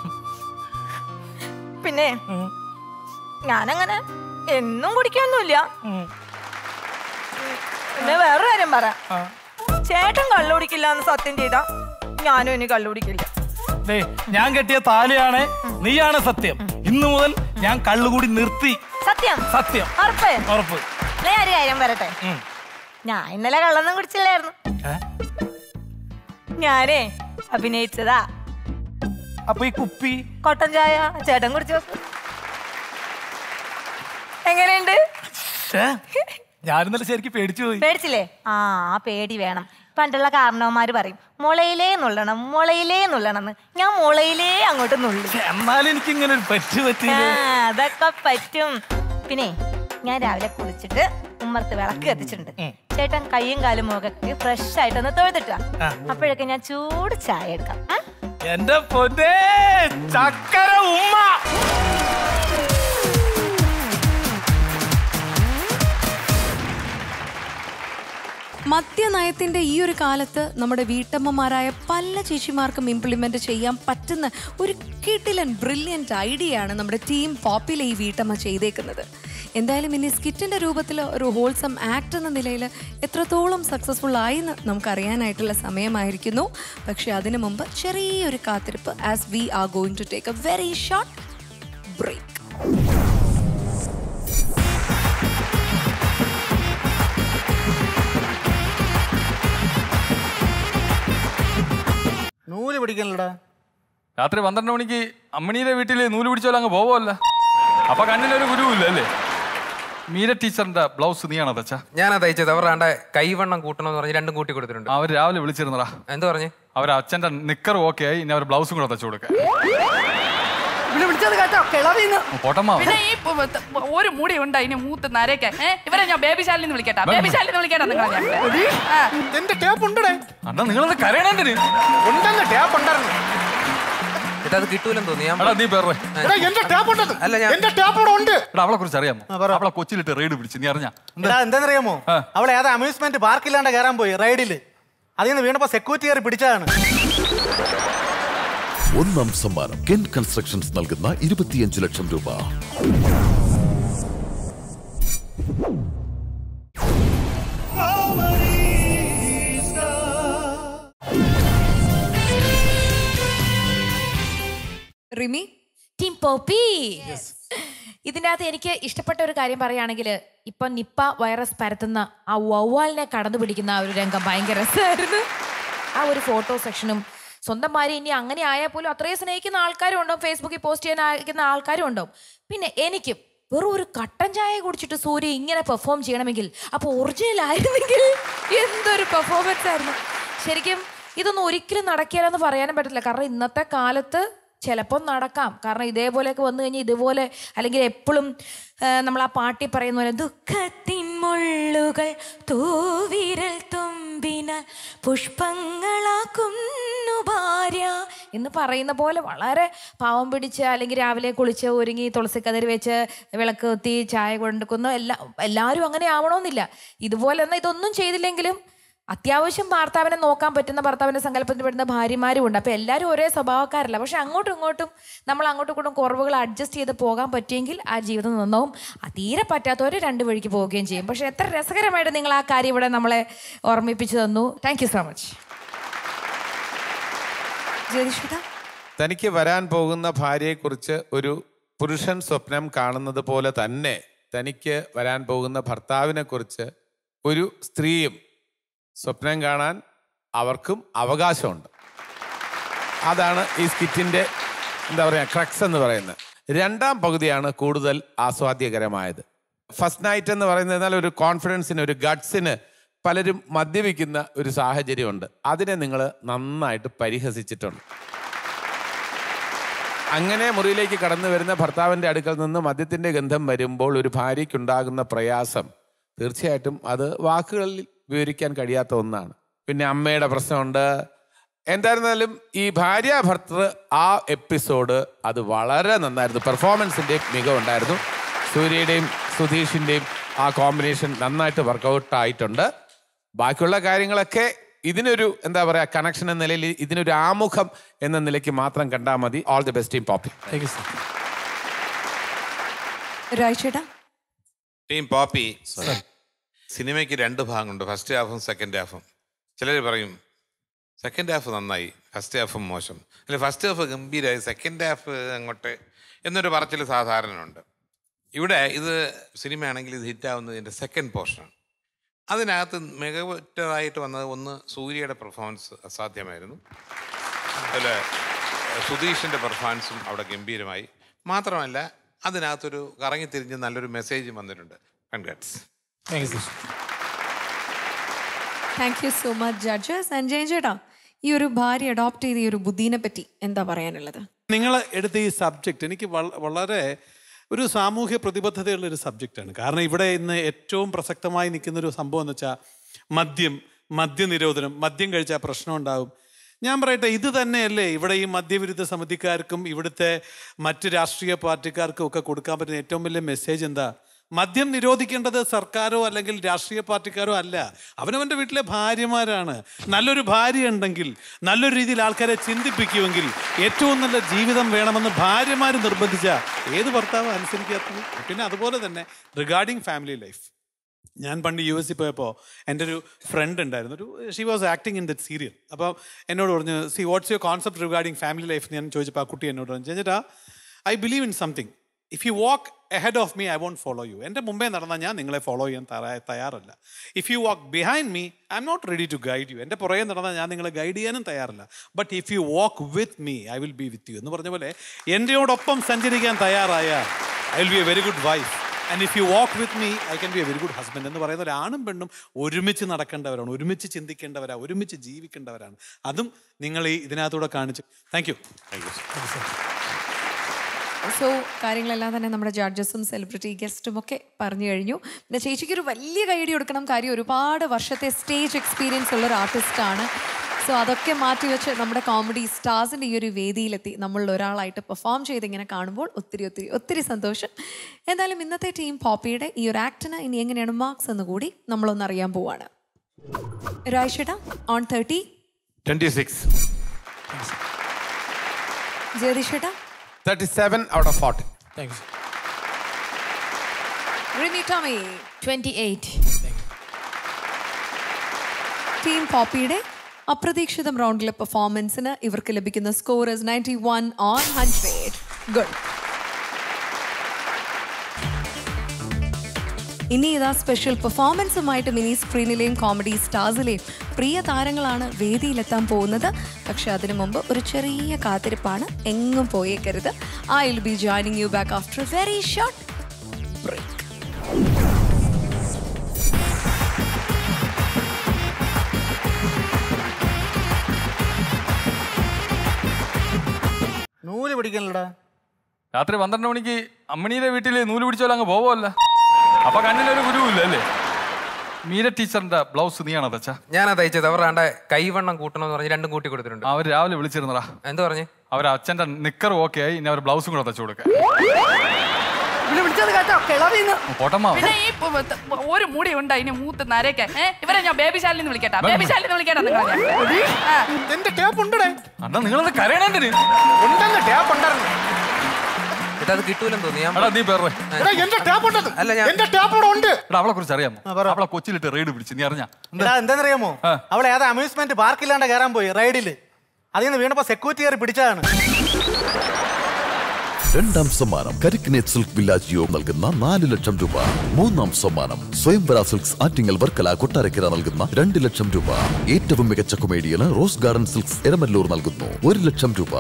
പിന്നെ ഞാനങ്ങനെ എന്നും കുടിക്കൊന്നുമില്ല പിന്നെ വേറൊരു കാര്യം പറ ചേട്ടൻ കള്ളു കുടിക്കില്ല എന്ന് സത്യം ചെയ്താ ഞാനും ഇനി കള്ളു കുടിക്കില്ല ദേ, ഞാൻ കെട്ടിയ താലിയാണ് നീയാണ് സത്യം ഇന്നു മുതൽ ഞാൻ കള്ളുകൂടി നിർത്തി സത്യം സത്യം ഉറപ്പ് ഉറപ്പ് ഞാൻ ഒരു കാര്യം പറയട്ടെ ഉം. ഞാൻ ഇന്നലെ കള്ളൊന്നും കുടിച്ചില്ലായിരുന്നു ഏ? ഞാനേ അഭിനയിച്ചതാ അപ്പൊ ഈ കുപ്പി കൊട്ടൻ ചായ ചേട്ടൻ കുടിച്ചു നോക്ക്. എങ്ങനെയുണ്ട് ഛേ, ഞാനിന്നലെ ശരിക്കും പേടിച്ചു പോയി പേടിച്ചില്ലേ ആ ആ പേടി വേണം പണ്ടുള്ള കാരണവന്മാര് പറയും മുളയിലേ നുള്ളണം മുളയിലേ നുള്ളണം എന്ന് ഞാൻ മുളയിലേ അങ്ങോട്ട് നുള്ളി എന്നാലും എനിക്ക് ഇങ്ങനെ ഒരു പറ്റു ആ, പറ്റിയില്ല അതൊക്കെ പറ്റും പിന്നെ ഞാൻ രാവിലെ കുളിച്ചിട്ട് ഉമ്മർത്ത് വിളക്ക് കത്തിച്ചിട്ടുണ്ട് ചേട്ടൻ കൈയും കാലും മുഖക്ക് ഫ്രഷ് ആയിട്ടൊന്ന് തൊഴുതിട്ടാ ആ. അപ്പോഴൊക്കെ ഞാൻ ചൂട് ചായ എടുക്കാം ഉം? എന്റെ പൊന്നേ ചക്കര ഉമ്മ മദ്യനയത്തിന്റെ ഈ ഒരു കാലത്ത് നമ്മുടെ വീട്ടമ്മമാരായ പല ചേച്ചിമാർക്കും ഇംപ്ലിമെന്റ് ചെയ്യാൻ പറ്റുന്ന ഒരു കിടിലൻ ബ്രില്യൻറ്റ് ഐഡിയ ആണ് നമ്മുടെ ടീം പോപ്പിലെ ഈ വീട്ടമ്മ ചെയ്തേക്കുന്നത് എന്തായാലും ഇനി സ്കിറ്റിന്റെ രൂപത്തിൽ ഒരു ഹോൾസം ആക്ട് എന്ന നിലയിൽ എത്രത്തോളം സക്സസ്ഫുൾ ആയി എന്ന് നമുക്കറിയാനായിട്ടുള്ള സമയമായിരിക്കുന്നു പക്ഷെ അതിനു മുമ്പ് ചെറിയൊരു കാത്തിരിപ്പ് as we are going to take a very short break നൂല് പിടിക്കണല്ലടാ രാത്രി പന്ത്രണ്ട് മണിക്ക് അമ്മണിയുടെ വീട്ടിൽ നൂല് പിടിച്ചോലെ അങ്ങ് പോവല്ല അപ്പൊ കണ്ണിനൊരു ഗുരുവില്ല അല്ലേ മീര ടീച്ചറിന്റെ ബ്ലൗസ് നീയാണോ തച്ച ഞാനാ തയ്ച്ചത് അവർ ആണ്ടെ കൈവണ്ണം കൂട്ടണമെന്ന് പറഞ്ഞ് രണ്ടും കൂട്ടി കൊടുത്തിട്ടുണ്ട് അവർ രാവിലെ വിളിച്ചിരുന്നടാ എന്ത് പറഞ്ഞു അവർ അച്ഛന്റെ നിക്കർ ഓക്കെ ആയി ഇനി അവർ ബ്ലൗസും കൂടെ തച്ചു കൊടുക്കാൻ ഇവിടെ വിളിച്ചത് കേട്ടോ കിളവിന്ന് പോട്ടമ്മ പിന്നെ ഈ പ- പ- ഒരു മുടി ഉണ്ട് അതിന് മൂത്ത് നരയ്ക്കാൻ ഏ ഇവരെ ഞാൻ ബേബി ശാലിന്ന് വിളിക്കട്ടാ ബേബി ശാലിന്ന് വിളിക്കട്ടാ നിങ്ങളെ ഞാൻ എന്റെ ടാപ്പ് ഉണ്ടടേ അണ്ണാ നിങ്ങളത് കരയണെന്തിന് ഉണ്ടെന്ന് ടാപ്പ് ഉണ്ടായിരുന്നു ചേട്ടാ അത് കിട്ടൂലെന്ന് തോന്നി ഞാൻ എടാ നീ പേരെ എടാ, എന്റെ ടാപ്പ് ഉണ്ടത് അല്ല ഞാൻ എന്റെ ടാപ്പ് ഇവിടെ ഉണ്ട് എടാ അവളെ കുറിച്ച് അറിയാമോ അവളെ കൊച്ചിലിട്ട് റെയ്ഡ് പിടിച്ച് നീ അറിഞ്ഞാ എടാ എന്താണെന്നറിയാമോ അവളെ ഏതാ അമ്യൂസ്മെന്റ് പാർക്കില്ലാണ്ട് കയറാൻ പോയി റൈഡില് അതിൽ നിന്ന് വീണപ്പോ സെക്യൂരിറ്റി കയറി പിടിച്ചതാണ് ഒന്നാം സമ്മാനം കെൻ കൺസ്ട്രക്ഷൻസ് നൽകുന്ന ഇരുപത്തിയഞ്ച് ലക്ഷം രൂപ റിമി ടീം പോപ്പി ഇതിൻ്റെ അകത്ത് എനിക്ക് ഇഷ്ടപ്പെട്ട ഒരു കാര്യം പറയുകയാണെങ്കിൽ ഇപ്പൊ നിപ്പ വൈറസ് പരത്തുന്ന ആ വവ്വാലിനെ കടന്നു പിടിക്കുന്ന ആ ഒരു രംഗം ഭയങ്കര രസമായിരുന്നു ആ ഒരു ഫോട്ടോ സെക്ഷനും സ്വന്തം ഭാര്യ ഇനി അങ്ങനെ ആയാൽ പോലും അത്രയും സ്നേഹിക്കുന്ന ആൾക്കാരും ഉണ്ടാവും ഫേസ്ബുക്കിൽ പോസ്റ്റ് ചെയ്യാൻ അയക്കുന്ന ആൾക്കാരും ഉണ്ടാവും പിന്നെ എനിക്കും വെറും ഒരു കട്ടൻ ചായ കുടിച്ചിട്ട് സൂര്യ ഇങ്ങനെ പെർഫോം ചെയ്യണമെങ്കിൽ അപ്പോൾ ഒറിജിനൽ ആയിരുന്നെങ്കിൽ എന്തൊരു പെർഫോമൻസ് ആയിരുന്നു ശരിക്കും ഇതൊന്നും ഒരിക്കലും നടക്കില്ലെന്ന് പറയാനും പറ്റില്ല കാരണം ഇന്നത്തെ കാലത്ത് ചിലപ്പം നടക്കാം കാരണം ഇതേപോലെയൊക്കെ വന്നു കഴിഞ്ഞാൽ ഇതുപോലെ അല്ലെങ്കിൽ എപ്പോഴും നമ്മൾ ആ പാട്ടി പറയുന്ന പോലെ ദുഃഖത്തിൻ മുള്ളുകൾ തൂവിരൽ തുമ്പിനാൽ പുഷ്പങ്ങളാക്കുന്നു ഭാര്യ എന്ന് പറയുന്ന പോലെ വളരെ പാവം പിടിച്ച് അല്ലെങ്കിൽ രാവിലെ കുളിച്ച് ഒരുങ്ങി തുളസിക്കതിര് വെച്ച് വിളക്ക് കുത്തി ചായ കൊണ്ടുക്കുന്ന എല്ലാ എല്ലാവരും അങ്ങനെ ആവണമെന്നില്ല ഇതുപോലെ എന്നാൽ ഇതൊന്നും ചെയ്തില്ലെങ്കിലും അത്യാവശ്യം ഭർത്താവിനെ നോക്കാൻ പറ്റുന്ന ഭർത്താവിന്റെ സങ്കല്പത്തിൽ പെടുന്ന ഭാര്യമാരും ഉണ്ട് അപ്പൊ എല്ലാവരും ഒരേ സ്വഭാവക്കാരല്ല പക്ഷെ അങ്ങോട്ടും ഇങ്ങോട്ടും നമ്മൾ അങ്ങോട്ടും ഇങ്ങോട്ടും കുറവുകൾ അഡ്ജസ്റ്റ് ചെയ്ത് പോകാൻ പറ്റിയെങ്കിൽ ആ ജീവിതം നന്നാവും ആ തീരെ പറ്റാത്തവർ രണ്ട് വഴിക്ക് പോവുകയും ചെയ്യും പക്ഷെ എത്ര രസകരമായിട്ട് നിങ്ങൾ ആ കാര്യം ഇവിടെ നമ്മളെ ഓർമ്മിപ്പിച്ചു തന്നു താങ്ക് യു സോ മച്ച് തനിക്ക് വരാൻ പോകുന്ന ഭാര്യയെക്കുറിച്ച് ഒരു പുരുഷൻ സ്വപ്നം കാണുന്നത് പോലെ തന്നെ തനിക്ക് വരാൻ പോകുന്ന ഭർത്താവിനെ കുറിച്ച് ഒരു സ്ത്രീയും സ്വപ്നം കാണാൻ അവർക്കും അവകാശമുണ്ട് അതാണ് ഈ സ്കിറ്റിൻ്റെ എന്താ പറയുക ക്രക്സ് എന്ന് പറയുന്നത് രണ്ടാം പകുതിയാണ് കൂടുതൽ ആസ്വാദ്യകരമായത് ഫസ്റ്റ് നൈറ്റ് എന്ന് പറയുന്നതിനാൽ ഒരു കോൺഫിഡൻസിന് ഒരു ഗട്ട്സിന് പലരും മദ്യപിക്കുന്ന ഒരു സാഹചര്യമുണ്ട് അതിനെ നിങ്ങൾ നന്നായിട്ട് പരിഹസിച്ചിട്ടുണ്ട് അങ്ങനെ മുറിയിലേക്ക് കടന്നു വരുന്ന ഭർത്താവിൻ്റെ അടുക്കൽ നിന്ന് മദ്യത്തിൻ്റെ ഗന്ധം വരുമ്പോൾ ഒരു ഭാര്യയ്ക്കുണ്ടാകുന്ന പ്രയാസം തീർച്ചയായിട്ടും അത് വാക്കുകളിൽ വിവരിക്കാൻ കഴിയാത്ത ഒന്നാണ് പിന്നെ അമ്മയുടെ പ്രശ്നമുണ്ട് എന്തായിരുന്നാലും ഈ ഭാര്യ ഭർത്തൃ ആ എപ്പിസോഡ് അത് വളരെ നന്നായിരുന്നു പെർഫോമൻസിൻ്റെ മികവുണ്ടായിരുന്നു സൂര്യയുടെയും സുധീഷിൻ്റെയും ആ കോമ്പിനേഷൻ നന്നായിട്ട് വർക്കൗട്ട് ആയിട്ടുണ്ട് ബാക്കിയുള്ള കാര്യങ്ങളൊക്കെ ഇതിനൊരു എന്താ പറയുക കണക്ഷൻ എന്ന നിലയിൽ ഇതിനൊരു ആമുഖം എന്ന നിലയ്ക്ക് മാത്രം കണ്ടാൽ മതി all the best team Poppy രായ്ചേട്ടാ ടീം പോപ്പി സിനിമയ്ക്ക് രണ്ട് ഭാഗമുണ്ട് ഫസ്റ്റ് ഹാഫും സെക്കൻഡ് ഹാഫും ചിലർ പറയും സെക്കൻഡ് ഹാഫ് നന്നായി ഫസ്റ്റ് ഹാഫും മോശം അല്ല ഫസ്റ്റ് ഹാഫ് ഗംഭീരമായി സെക്കൻഡ് ഹാഫ് അങ്ങോട്ട് എന്നൊരു പറച്ചിൽ സാധാരണ ഉണ്ട് ഇവിടെ ഇത് സിനിമയാണെങ്കിൽ ഇത് ഹിറ്റാവുന്നതിൻ്റെ സെക്കൻഡ് പോർഷനാണ് അതിനകത്ത് മികവുറ്റതായിട്ട് വന്നത് ഒന്ന് സൂര്യയുടെ പെർഫോമൻസ് അസാധ്യമായിരുന്നു അതുപോലെ സുധീഷിൻ്റെ പെർഫോമൻസും അവിടെ ഗംഭീരമായി മാത്രമല്ല അതിനകത്തൊരു കറങ്ങിത്തിരിഞ്ഞ് നല്ലൊരു മെസ്സേജും വന്നിട്ടുണ്ട് congrats thank you so much judges Sanjay ചേട്ടാ ഈ ഒരു ഭാര്യ അഡോപ്റ്റ് ചെയ്ത ഈ ഒരു ബുദ്ധീനെ പറ്റി എന്താ പറയാനുള്ളത് നിങ്ങൾ എടുത്ത ഈ സബ്ജക്റ്റ് എനിക്ക് വള- വളരെ ഒരു സാമൂഹ്യ പ്രതിബദ്ധതയുള്ള ഒരു സബ്ജക്റ്റാണ് കാരണം ഇവിടെ ഇന്ന് ഏറ്റവും പ്രസക്തമായി നിൽക്കുന്ന ഒരു സംഭവം എന്ന് വെച്ചാൽ മദ്യം മദ്യനിരോധനം മദ്യം കഴിച്ചാൽ പ്രശ്നം ഉണ്ടാകും ഞാൻ പറയട്ടെ ഇത് തന്നെയല്ലേ ഇവിടെ ഈ മദ്യവിരുദ്ധ സമിതിക്കാർക്കും ഇവിടുത്തെ മറ്റ് രാഷ്ട്രീയ പാർട്ടിക്കാർക്കും ഒക്കെ കൊടുക്കാൻ പറ്റുന്ന ഏറ്റവും വലിയ മെസ്സേജ് എന്താ മദ്യം നിരോധിക്കേണ്ടത് സർക്കാരോ അല്ലെങ്കിൽ രാഷ്ട്രീയ പാർട്ടിക്കാരോ അല്ല അവനവൻ്റെ വീട്ടിലെ ഭാര്യമാരാണ് നല്ലൊരു ഭാര്യ ഉണ്ടെങ്കിൽ നല്ലൊരു രീതിയിൽ ആൾക്കാരെ ചിന്തിപ്പിക്കുമെങ്കിൽ ഏറ്റവും നല്ല ജീവിതം വേണമെന്ന് ഭാര്യമാർ നിർബന്ധിച്ച ഏത് ഭർത്താവ് അനുസരിക്കാത്തത് പിന്നെ അതുപോലെ തന്നെ റിഗാർഡിങ് ഫാമിലി ലൈഫ് ഞാൻ പണ്ട് യു എസിൽ പോയപ്പോൾ എൻ്റെ ഒരു ഫ്രണ്ട് ഉണ്ടായിരുന്നു ഒരു she was acting in that serial അപ്പോൾ എന്നോട് പറഞ്ഞു see what's your concept regarding family life ഞാൻ ചോദിച്ചപ്പോൾ ആ കുട്ടി എന്നോട് പറഞ്ഞു ചേട്ടാ I believe in something if you walk ahead of me I won't follow you എൻ്റെ മുമ്പേ നടന്നാൽ ഞാൻ നിങ്ങളെ ഫോളോ ചെയ്യാൻ തയ്യാ- തയ്യാറല്ല if you walk behind me I am not ready to guide you എൻ്റെ പുറകെ നടന്നാൽ ഞാൻ നിങ്ങളെ ഗൈഡ് ചെയ്യാനും തയ്യാറല്ല but if you walk with me I will be with you എന്ന് പറഞ്ഞ പോലെ എൻ്റെയോടൊപ്പം സഞ്ചരിക്കാൻ തയ്യാറായാൽ I will be a very good wife and if you walk with me I can be a very good husband എന്ന് പറയുന്ന ഒരു ആണും പെണ്ണും ഒരുമിച്ച് നടക്കേണ്ടവരാണ് ഒരുമിച്ച് ചിന്തിക്കേണ്ടവരാണ് ഒരുമിച്ച് ജീവിക്കേണ്ടവരാണ് അതും നിങ്ങൾ ഈ ഇതിനകത്തൂടെ കാണിച്ചു താങ്ക് യു സോ കാര്യങ്ങളെല്ലാം തന്നെ നമ്മുടെ ജഡ്ജസും സെലിബ്രിറ്റി ഗസ്റ്റും ഒക്കെ പറഞ്ഞു കഴിഞ്ഞു പിന്നെ ചേച്ചിക്ക് ഒരു വലിയ കൈയടി കൊടുക്കണം കാര്യം ഒരുപാട് വർഷത്തെ സ്റ്റേജ് എക്സ്പീരിയൻസ് ഉള്ള ഒരു ആർട്ടിസ്റ്റാണ് സോ അതൊക്കെ മാറ്റിവെച്ച് നമ്മുടെ കോമഡി സ്റ്റാർസിൻ്റെ ഈ ഒരു വേദിയിലെത്തി നമ്മളിൽ ഒരാളായിട്ട് പെർഫോം ചെയ്ത് ഇങ്ങനെ കാണുമ്പോൾ ഒത്തിരി ഒത്തിരി ഒത്തിരി സന്തോഷം എന്തായാലും ഇന്നത്തെ ടീം പോപ്പിയുടെ ഈ ഒരു ആക്ടിന് ഇനി എങ്ങനെയാണ് മാർക്സ് എന്ന് കൂടി നമ്മളൊന്ന് അറിയാൻ പോവാണ് രായ്ഷേട്ടാ on thirty twenty six Jagadish ചേട്ടാ thirty seven out of forty thank you Rimi Tomy twenty eight team പോപ്പിയുടെ അപ്രതീക്ഷിതം റൗണ്ടിലെ പെർഫോമൻസിന് ഇവർക്ക് ലഭിക്കുന്ന score ninety one on hundred good ഇനി ഇതാ സ്പെഷ്യൽ പെർഫോമൻസുമായിട്ട് മിനി സ്ക്രീനിലെയും കോമഡി സ്റ്റാർസിലെയും പ്രിയ താരങ്ങളാണ് വേദിയിലെത്താൻ പോകുന്നത് പക്ഷെ അതിനു മുമ്പ് ഒരു ചെറിയ കാത്തിരിപ്പാണ് എങ്ങും പോയേക്കരുത് I will be joining you back after very short break നൂല് പിടിക്കണല്ലടാ രാത്രി പന്ത്രണ്ട് മണിക്ക് അമ്മണിയുടെ വീട്ടിൽ നൂല് പിടിച്ചോലെ അങ്ങ് പോവല്ല അപ്പൊ കണ്ണിനൊരു ഗുരുവില്ല അല്ലേ മീര ടീച്ചറിന്റെ ബ്ലൗസ് നീയാണോ തച്ചാ ഞാനാ തയ്ച്ചത് അവരുടെ കൈവണ്ണം കൂട്ടണമെന്ന് പറഞ്ഞ് രണ്ടും കൂട്ടി കൊടുത്തിട്ടുണ്ട് അവർ രാവിലെ വിളിച്ചിരുന്നടാ എന്ത് പറഞ്ഞു അവർ അച്ഛന്റെ നിക്കർ ഓക്കെ ആയി ഇനി അവർ ബ്ലൗസും കൂടെ തച്ചു കൊടുക്കാൻ ഇവിടെ വിളിച്ചത് കേട്ടോ കിളവിന്ന് പോട്ടമ്മ പിന്നെ ഈ പ- പ- ഒരു മുടി ഉണ്ട് അതിന് മൂത്ത് നരയ്ക്കാൻ ഏ ഇവരെ ഞാൻ ബേബി ശാലിൽ നിന്ന് വിളിക്കട്ടെ ബേബി ശാലിൽ നിന്ന് വിളിക്കട്ടെ നിങ്ങൾ എന്റെ ടേപ്പ് ഉണ്ടടേ അണ്ണാ നിങ്ങളത് കരയണേന്തിന് ഉണ്ടെന്ന് ടേപ്പ് ഉണ്ടായിരുന്നു ചേട്ടാ അത് കിട്ടൂലെന്ന് തോന്നി ഞാൻ എടാ നീ പേറേ എടാ എന്റെ ടേപ്പ് ഉണ്ടത് അല്ല ഞാൻ എന്റെ ടേപ്പ് ഇവിടെ ഉണ്ട് എടാ അവളെ കുറിച്ച് അറിയാമോ അവളെ കൊച്ചിലിട്ട് റെയ്ഡ് പിടിച്ച് നീ അറിഞ്ഞാ എടാ എന്താണെന്നറിയാമോ അവൾ ഏതാ അമ്യൂസ്മെന്റ് പാർക്കില്ലാണ്ട് കയറാൻ പോയി റൈഡില് അതിൽ നിന്ന് വീണപ്പോ സെക്യൂരിറ്റി കയറി പിടിച്ചതാണ് രണ്ടാം സമ്മാനം കരിക്കിനേറ്റ് സിൽക്ക് വില്ലാജ് യോ നൽകുന്ന നാല് ലക്ഷം രൂപ മൂന്നാം സമ്മാനം സ്വയംവര സിൽക്സ് ആറ്റിങ്ങൽ വർക്കല കൊട്ടാരക്കര നൽകുന്ന രണ്ട് ലക്ഷം രൂപ ഏറ്റവും മികച്ച കൊമേഡിയന് റോസ് ഗാർഡൻ സിൽക്സ് എരമല്ലൂർ നൽകുന്നു ഒരു ലക്ഷം രൂപ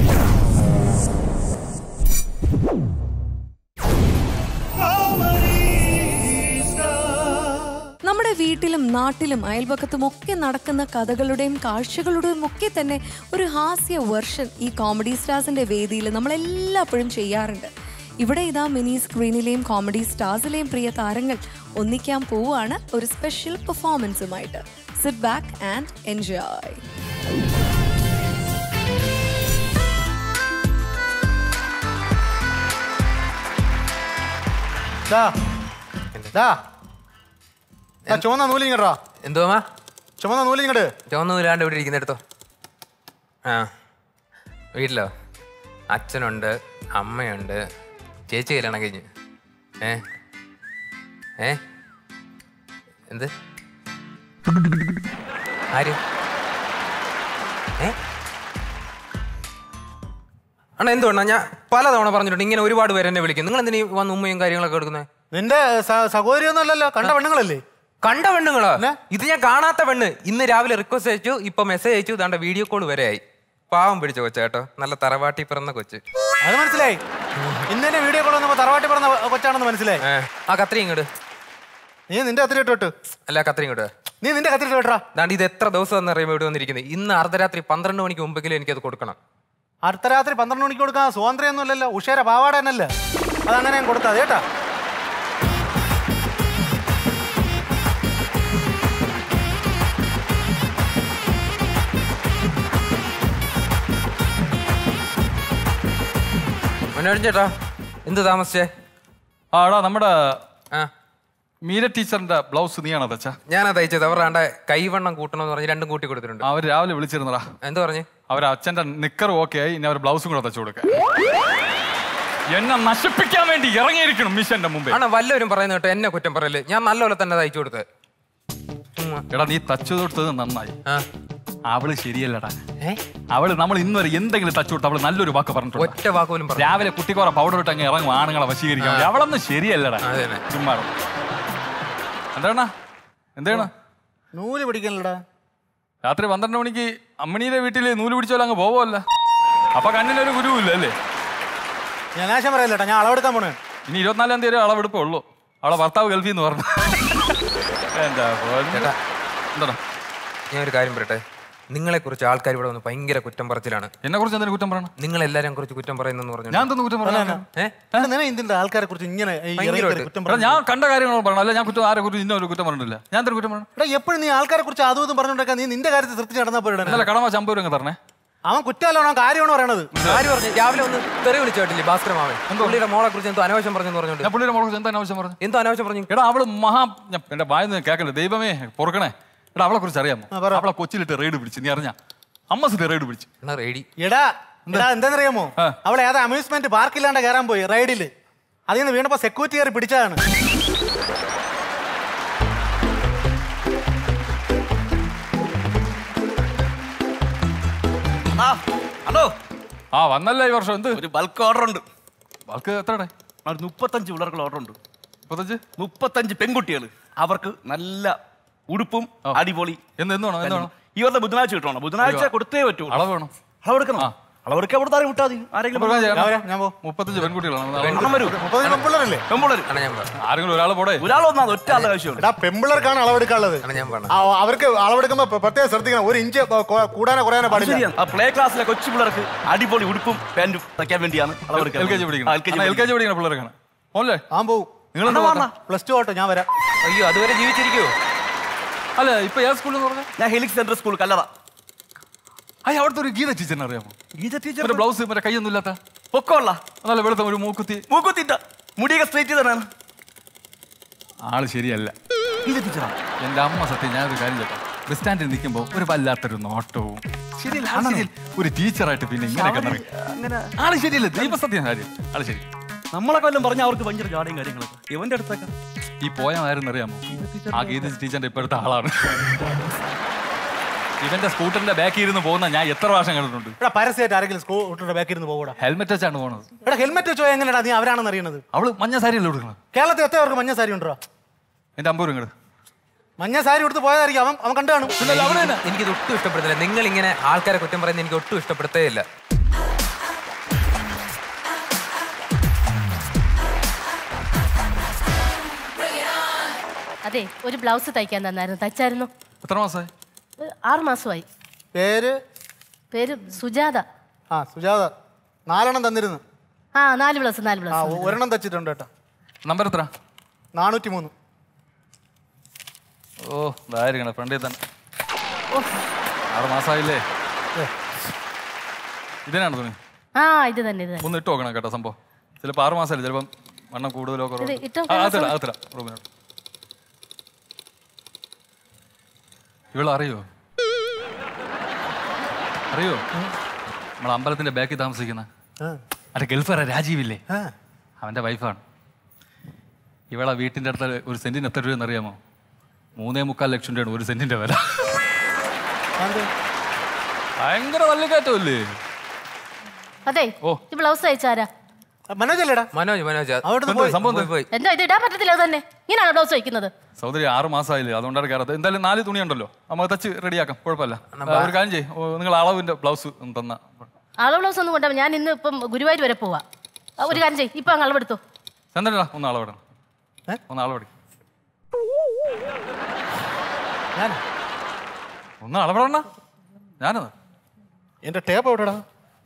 നമ്മുടെ വീട്ടിലും നാട്ടിലും അയൽപക്കത്തും ഒക്കെ നടക്കുന്ന കഥകളുടെയും കാഴ്ചകളുടെയും ഒക്കെ തന്നെ ഒരു ഹാസ്യ വെർഷൻ ഈ കോമഡി സ്റ്റാർസിന്റെ വേദിയിൽ നമ്മൾ എല്ലായ്പ്പോഴും ചെയ്യാറുണ്ട് ഇവിടെ ഇതാ മിനി സ്ക്രീനിലെയും കോമഡി സ്റ്റാർസിലെയും പ്രിയ താരങ്ങൾ ഒന്നിക്കാൻ പോവുകയാണ് ഒരു സ്പെഷ്യൽ പെർഫോമൻസുമായിട്ട് സിറ്റ് ബാക്ക് ആൻഡ് എൻജോയ് ദാ. ദാ. ദാ, ചുവന്ന നൂല് ഇങ്ങടാ എന്തുവാ ചുവന്ന നൂല് ഇങ്ങട് ചുവന്ന നൂലാണ്ട് ഇവിടെ ഇരിക്കുന്ന എടുത്തോ ആ വീട്ടിലോ അച്ഛനുണ്ട് അമ്മയുണ്ട് ചേച്ചി കല്യാണം കഴിഞ്ഞ് ഏ ഏ എന്ത് ആര് ഏ അണ്ണാ എന്തുകൊണ്ടാ ഞാൻ പലതവണ പറഞ്ഞിട്ടുണ്ട് ഇങ്ങനെ ഒരുപാട് പേര് എന്നെ വിളിക്കും നിങ്ങൾ എന്തിനീ വന്ന് ഉമ്മയും കാര്യങ്ങളൊക്കെ എടുക്കുന്നത് നിന്റെ സ- സഹോദരി ഒന്നും അല്ലല്ലോ കണ്ട പെണ്ണുങ്ങളല്ലേ കണ്ട പെണ്ണുങ്ങളോ ഇത് ഞാൻ കാണാത്ത പെണ്ണ് ഇന്ന് രാവിലെ റിക്വസ്റ്റ് അയച്ചു ഇപ്പൊ മെസ്സേജ് അയച്ചു ദാണ്ട വീഡിയോ കോൾ വരെ ആയി പാവം പിടിച്ച കൊച്ച കേട്ടോ നല്ല തറവാട്ടി പിറന്ന കൊച്ച് അത് മനസ്സിലായി ഇന്നെ വീഡിയോ കോൾ വന്നപ്പോ തറവാട്ടി പറഞ്ഞ കൊച്ചാണെന്ന് മനസ്സിലായി ഏ, ആ കത്രി ഇങ്ങോട്ട് നീ നിന്റെ കത്തിരി ഇട്ടോട്ട് അല്ല കത്രി ഇങ്ങോട്ട് നീ നിന്റെ കത്തിരി ഇട്ടോട്ടാ ദാണ്ട് ഇത് എത്ര ദിവസം എന്ന് അറിയുമ്പോൾ ഇവിടെ വന്നിരിക്കുന്നത് ഇന്ന് അർദ്ധരാത്രി പന്ത്രണ്ട് മണിക്ക് മുമ്പെങ്കിലും എനിക്കത് കൊടുക്കണം അടുത്ത രാത്രി പന്ത്രണ്ട് മണിക്ക് കൊടുക്കാൻ സ്വാതന്ത്ര്യമൊന്നും അല്ലല്ലോ ഉഷേര പാവാട തന്നെയല്ലേ അതങ്ങനെ ഞാൻ കൊടുത്താൽ കേട്ടാ മനോജ് ചേട്ടാ എന്ത് താമസിച്ചേ ആടാ നമ്മുടെ ആ മീര ടീച്ചറിന്റെ ബ്ലൗസ് നീയാണോ തച്ചാ ഞാനാ തയ്ച്ചത് അവരുടെ കൈവണ്ണം കൂട്ടണമെന്ന് പറഞ്ഞ് രണ്ടും കൂട്ടി കൊടുത്തിട്ടുണ്ട് അവർ രാവിലെ വിളിച്ചിരുന്നടാ എന്ത് പറഞ്ഞു അവർ അച്ഛന്റെ നിക്കർ ഓക്കെ ആയി ഇനി അവർ ബ്ലൗസും കൂടെ തച്ചു കൊടുക്കാൻ എന്നെ നശിപ്പിക്കാൻ വേണ്ടി ഇറങ്ങിയിരിക്കണം മിഷന്റെ മുമ്പേ ആണോ വല്ലവരും പറയുന്ന കേട്ടോ എന്നെ കുറ്റം പറയല് ഞാൻ നല്ലപോലെ തന്നെ തയ്ച്ചു കൊടുത്തത് എടാ നീ തച്ചു കൊടുത്തത് നന്നായി അവള് ശരിയല്ലടാ അവള് നമ്മൾ ഇന്ന് വരെ എന്തെങ്കിലും തച്ചു കൊടുത്ത അവള് നല്ലൊരു വാക്ക് പറഞ്ഞിട്ടുണ്ട് ഒറ്റ വാക്കുപോലും പറഞ്ഞു രാവിലെ കുട്ടിക്കോറ പൗഡർ ഇട്ട് അങ്ങ് ഇറങ്ങും ആണുങ്ങളെ വശീകരിക്കാൻ വേണ്ടി. അവളൊന്നും ശരിയല്ലടാ ചുമ്മാ എന്താണ് എന്താണ് നൂല് പിടിക്കണല്ലടാ രാത്രി പന്ത്രണ്ട് മണിക്ക് അമ്മണിയുടെ വീട്ടിൽ നൂല് പിടിച്ചോലെ അങ്ങ് പോവല്ല അപ്പൊ കണ്ണിനൊരു ഗുരുവില്ല അല്ലേ ഞാൻ ആശം പറയല്ലേട്ടാ ഞാൻ അളവെടുക്കാൻ പോണേ ഇനി ഇരുപത്തിനാലാം തീയതി ഒരു അളവെടുപ്പേ ഉള്ളൂ അവളെ ഭർത്താവ് ഗൾഫിൽ നിന്ന് പറഞ്ഞു എന്താ ചേട്ടാ. എന്താടാ ഞാൻ ഒരു കാര്യം പറയട്ടെ നിങ്ങളെ കുറിച്ച് ആൾക്കാർ ഇവിടെ വന്ന് ഭയങ്കര കുറ്റം പറച്ചിലാണ് എന്നെ കുറിച്ച് എന്തിനു കുറ്റം പറയണം നിങ്ങൾ എല്ലാരും കുറിച്ച് കുറ്റം പറയുന്നെന്ന് പറഞ്ഞു ഞാൻ എന്തൊന്ന് കുറ്റം പറയാനാ? നിന്നെ ഇന്ത്യൻ്റെ ആൾക്കാരെ കുറിച്ച് ഇങ്ങനെ ഈ ഇറങ്ങി ഭയങ്കരമായിട്ട്. കയറി കുറ്റം എടാ, ഞാൻ കണ്ട കാര്യങ്ങൾ പറയണം അല്ല ഞാൻ കുറ്റം ആരെ കുറിച്ച് ഇന്ന ഒരു കുറ്റം പറഞ്ഞിട്ടില്ല ഞാൻ എന്തൊരു കുറ്റം പറയണം എടാ എപ്പോഴും നീ ആൾക്കാരെ കുറിച്ച് അതും ഇതും പറഞ്ഞോണ്ടൊക്കെ നീ നിന്റെ കാര്യത്തിൽ തൃപ്തി നടന്നാ പോയിടാ ഇന്നലെ കടമ ചമ്പൂർ അങ്ങ് തരണേ അവൻ കുറ്റമല്ലോ അവൻ കാര്യമാണ് പറയണത് ആര് പറഞ്ഞു രാവിലെ ഒന്ന് തെറി വിളിച്ചു കേട്ടില്ലേ ഭാസ്കര മാമൻ പുള്ളിയുടെ മോളെ കുറിച്ച് എന്തോ അനാവശ്യം പറഞ്ഞെന്ന് പറഞ്ഞോണ്ട് ഞാൻ പുള്ളിയുടെ മോളെ കുറിച്ച് എന്താ അനാവശ്യം പറഞ്ഞു എന്തോ അനാവശ്യം പറഞ്ഞു എടാ അവള് മഹാ ഞാൻ എന്റെ വായന്ന് കേൾക്കല്ലേ ദൈവമേ പൊറുക്കണേ എടാ അവളെ കുറിച്ച് അറിയാമോ അവളെ കൊച്ചിലിട്ട് റെയ്ഡ് പിടിച്ച് നീ അറിഞ്ഞ അമ്മസിട്ട് റെയ്ഡ് പിടിച്ചു എന്നാ റെഡി എടാ എടാ എന്താണെന്നറിയാമോ അവൾ ഏതാ അമ്യൂസ്മെന്റ് പാർക്കില്ലാണ്ട് കയറാൻ പോയി റൈഡില് അതിൽ നിന്ന് വീണപ്പോ സെക്യൂരിറ്റി കയറി പിടിച്ചതാണ് ഹലോ ആ വന്നല്ലേ ഈ വർഷം എന്ത് ഒരു ബൾക്ക് ഓർഡർ ഉണ്ട് ബൾക്ക് എത്രയുടെ ഒരു മുപ്പത്തഞ്ച് പിള്ളേർക്കുള്ള ഓർഡർ ഉണ്ട് മുപ്പത്തഞ്ച് മുപ്പത്തഞ്ച് പെൺകുട്ടികൾ അവർക്ക് നല്ല ഉടുപ്പും അടിപൊളി എന്ന് എന്ന് വേണം എന്ന് വേണം ഇവരുടെ ബുധനാഴ്ച കിട്ടണം ബുധനാഴ്ച കൊടുത്തേ പറ്റൂ അളവ് വേണം അളവെടുക്കണം അളവെടുക്കാൻ അവിടെ താരം വിട്ടാൽ മതി ആരെങ്കിലും മുപ്പത്തഞ്ച് പെൺകുട്ടികളാണ് എണ്ണം വരൂ പെമ്പിള്ളേരല്ലേ പെമ്പിള്ളേർ ആരെങ്കിലും ഒരാൾ പോടെ ഒരാൾ വന്നാൽ ഒറ്റ ആളുടെ ആവശ്യമുള്ളൂ എടാ പെമ്പിള്ളേർക്കാണ് അളവെടുക്കാനുള്ളത് ആ, അവർക്ക് അളവെടുക്കുമ്പോ പ്ര- പ്രത്യേകം ശ്രദ്ധിക്കണം ഒരു ഇഞ്ച് കൊ- കൊ- കൂടാനോ കുറയാനോ പാടില്ല ആ പ്ലേ ക്ലാസ്സിലെ കൊച്ചു പിള്ളേർക്ക് അടിപൊളി ഉടുപ്പും പാന്റും തയ്ക്കാൻ വേണ്ടിയാണ് അളവെടുക്കാൻ എൽ കെ ജി പഠിക്കണം എൽ കെ ജി പഠിക്കുന്ന പിള്ളേർക്കാണ് ഓല്ലേ ആ പോവും നിങ്ങൾ എന്താ പറഞ്ഞെ? പ്ലസ് ടു ആട്ടോ ഞാൻ വരാം അയ്യോ അതുവരെ ജീവിച്ചിരിക്കുവോ അല്ല ഇപ്പൊ ഏത് സ്കൂളിൽ എന്ന് പറഞ്ഞാൽ ഞാൻ ഹെലിക്സ് സെൻട്രൽ സ്കൂൾ കല്ലറ അയ്യ അവിടുത്തെ ഒരു ഗീത ടീച്ചറിനെ അറിയാമോ ഗീത ടീച്ചർ മറ്റേ ബ്ലൗസ് മറ്റേ കൈയൊന്നും ഇല്ലാത്ത പൊക്കമുള്ള നല്ല വെളുത്ത ഒരു മൂക്കുത്തി മൂക്കുത്തിട്ട മുടിയൊക്കെ സ്ട്രേറ്റ് തന്നെയാണ് ആള് ശരിയല്ല ഗീത ടീച്ചറാ എന്റെ അമ്മ സത്യം ഞാനൊരു കാര്യം ചേട്ടാ ബസ് സ്റ്റാൻഡിൽ നിൽക്കുമ്പോൾ ഒരു വല്ലാത്തൊരു നോട്ടവും ശരിയല്ല ആള് ശരിയല്ല ഒരു ടീച്ചറായിട്ട് പിന്നെ ഇങ്ങനെയൊക്കെ നടക്കും. അങ്ങനെ ആള് ശരിയല്ല ദൈവസത്യം കാര്യം ആള് ശരി നമ്മളൊക്കെ വല്ലതും പറഞ്ഞാൽ അവർക്ക് ഭയങ്കര ജാടയും കാര്യങ്ങളൊക്കെ ഇവന്റെ അടുത്തൊക്കെ ഈ പോയ ആരെന്ന് അറിയാമോ ആ ഗീത ടീച്ചറിന്റെ ഇപ്പോഴത്തെ ആളാണ് ഇവന്റെ സ്കൂട്ടറിന്റെ ബാക്കിൽ ഇരുന്ന് പോകുന്ന ഞാൻ എത്ര പ്രാവശ്യം കണ്ടിട്ടുണ്ട് ഇവിടെ പരസ്യമായിട്ട് ആരെങ്കിലും സ്കൂട്ടറിന്റെ ബാക്കിൽ ഇരുന്ന് പോകൂടാ ഹെൽമെറ്റ് വെച്ചാണ് പോകുന്നത് ഇവിടെ ഹെൽമെറ്റ് വെച്ചോ എങ്ങനെയാ നീ അവരാണെന്ന് അറിയണത് അവള് മഞ്ഞ സാരി അല്ലേ കൊടുക്കണം കേരളത്തിൽ എത്ര പേർക്ക് മഞ്ഞ സാരി ഉണ്ടോ എന്റെ അമ്പൂർ ഇങ്ങോട്ട് മഞ്ഞ സാരി കൊടുത്ത് പോയതായിരിക്കും അവൻ അവൻ കണ്ടു കാണും എനിക്കിത് ഒട്ടും ഇഷ്ടപ്പെടുന്നില്ല നിങ്ങൾ ഇങ്ങനെ ആൾക്കാരെ കുറ്റം പറയുന്നത് എനിക്ക് ഒട്ടും ഇഷ്ടപ്പെടുത്തേ ഇല്ല അതെ ഒരു ബ്ലൗസ് തയ്ക്കാൻ തന്നായിരുന്നു തയ്ച്ചായിരുന്നു എത്ര മാസമായി ഒരു ആറ് മാസമായി പേര് പേര് സുജാത ആ സുജാത നാലെണ്ണം തന്നിരുന്നു ആ നാല് ബ്ലൗസ് നാല് ആ ബ്ലൗസ് ഒരെണ്ണം തച്ചിട്ടുണ്ട് കേട്ടോ നമ്പർ എത്ര നാനൂറ്റി മൂന്ന് ഓ ഇതായിരിക്കണം ഫ്രണ്ടിൽ തന്നെ ആറ് മാസമായില്ലേ ഇതിനാണ് തുണി ആ ഇത് തന്നെ ഇത് തന്നെ ഒന്ന് ഇട്ട് നോക്കണം കേട്ടോ സംഭവം ചിലപ്പോൾ ആറ് മാസമല്ലേ ചിലപ്പം വണ്ണം കൂടുതലോ കുറവോ ഇത് ഇട്ടോ, ആ, അകത്തിടാം കാണാൻ അകത്തിടാം റൂമിനോട് ഇവളെ അറിയോ അറിയോ നമ്മൾ അമ്പലത്തിന്റെ ബാക്കിൽ താമസിക്കുന്ന അതെ ഗൾഫറ രാജീവില്ലേ അവന്റെ വൈഫാണ് ഇവളെ വീട്ടിന്റെ അടുത്ത് ഒരു സെന്റിന് എത്ര രൂപയെന്ന് അറിയാമോ മൂന്നേ മുക്കാൽ ലക്ഷം രൂപയാണ് ഒരു സെന്റിന്റെ വില ഭയങ്കര നല്ല കയറ്റമല്ലേ അതെ ഓ. ഈ ബ്ലൗസ് തയ്ച്ചാരാ മനോജ് അല്ലേടാ മനോജ് മനോജ് എന്ത് സംഭവം എന്ത്? എന്താ ഇത് ഇടാൻ പറ്റത്തില്ല അത് തന്നെ ഇങ്ങനെയാണോ ബ്ലൗസ് തയ്ക്കുന്നത് സഹോദരി ആറ് മാസമായില്ലേ അതുകൊണ്ടാണ് കയറാത്തത് എന്തായാലും നാല് തുണി ഉണ്ടല്ലോ നമുക്ക് തച്ച് റെഡിയാക്കാം കുഴപ്പമില്ല ആ, ഒരു കാര്യം ചെയ്യും നിങ്ങൾ അളവിന്റെ ബ്ലൗസ് ഒന്ന് തന്ന അളവ് ബ്ലൗസ് ഒന്നും കൊണ്ടാ ഞാൻ ഇന്ന് ഇപ്പം ഗുരുവായൂർ വരെ പോവാ ആ, ഒരു കാര്യം ചെയ്യ് ഇപ്പൊ അങ്ങ് അളവെടുത്തു ചന്ദ്രനാ ഒന്ന് അളവിടണം ഒന്ന് അളവടി ഒന്ന് അളവിടണ ഞാനത് എന്റെ ടേപ്പ് എവിടെടാ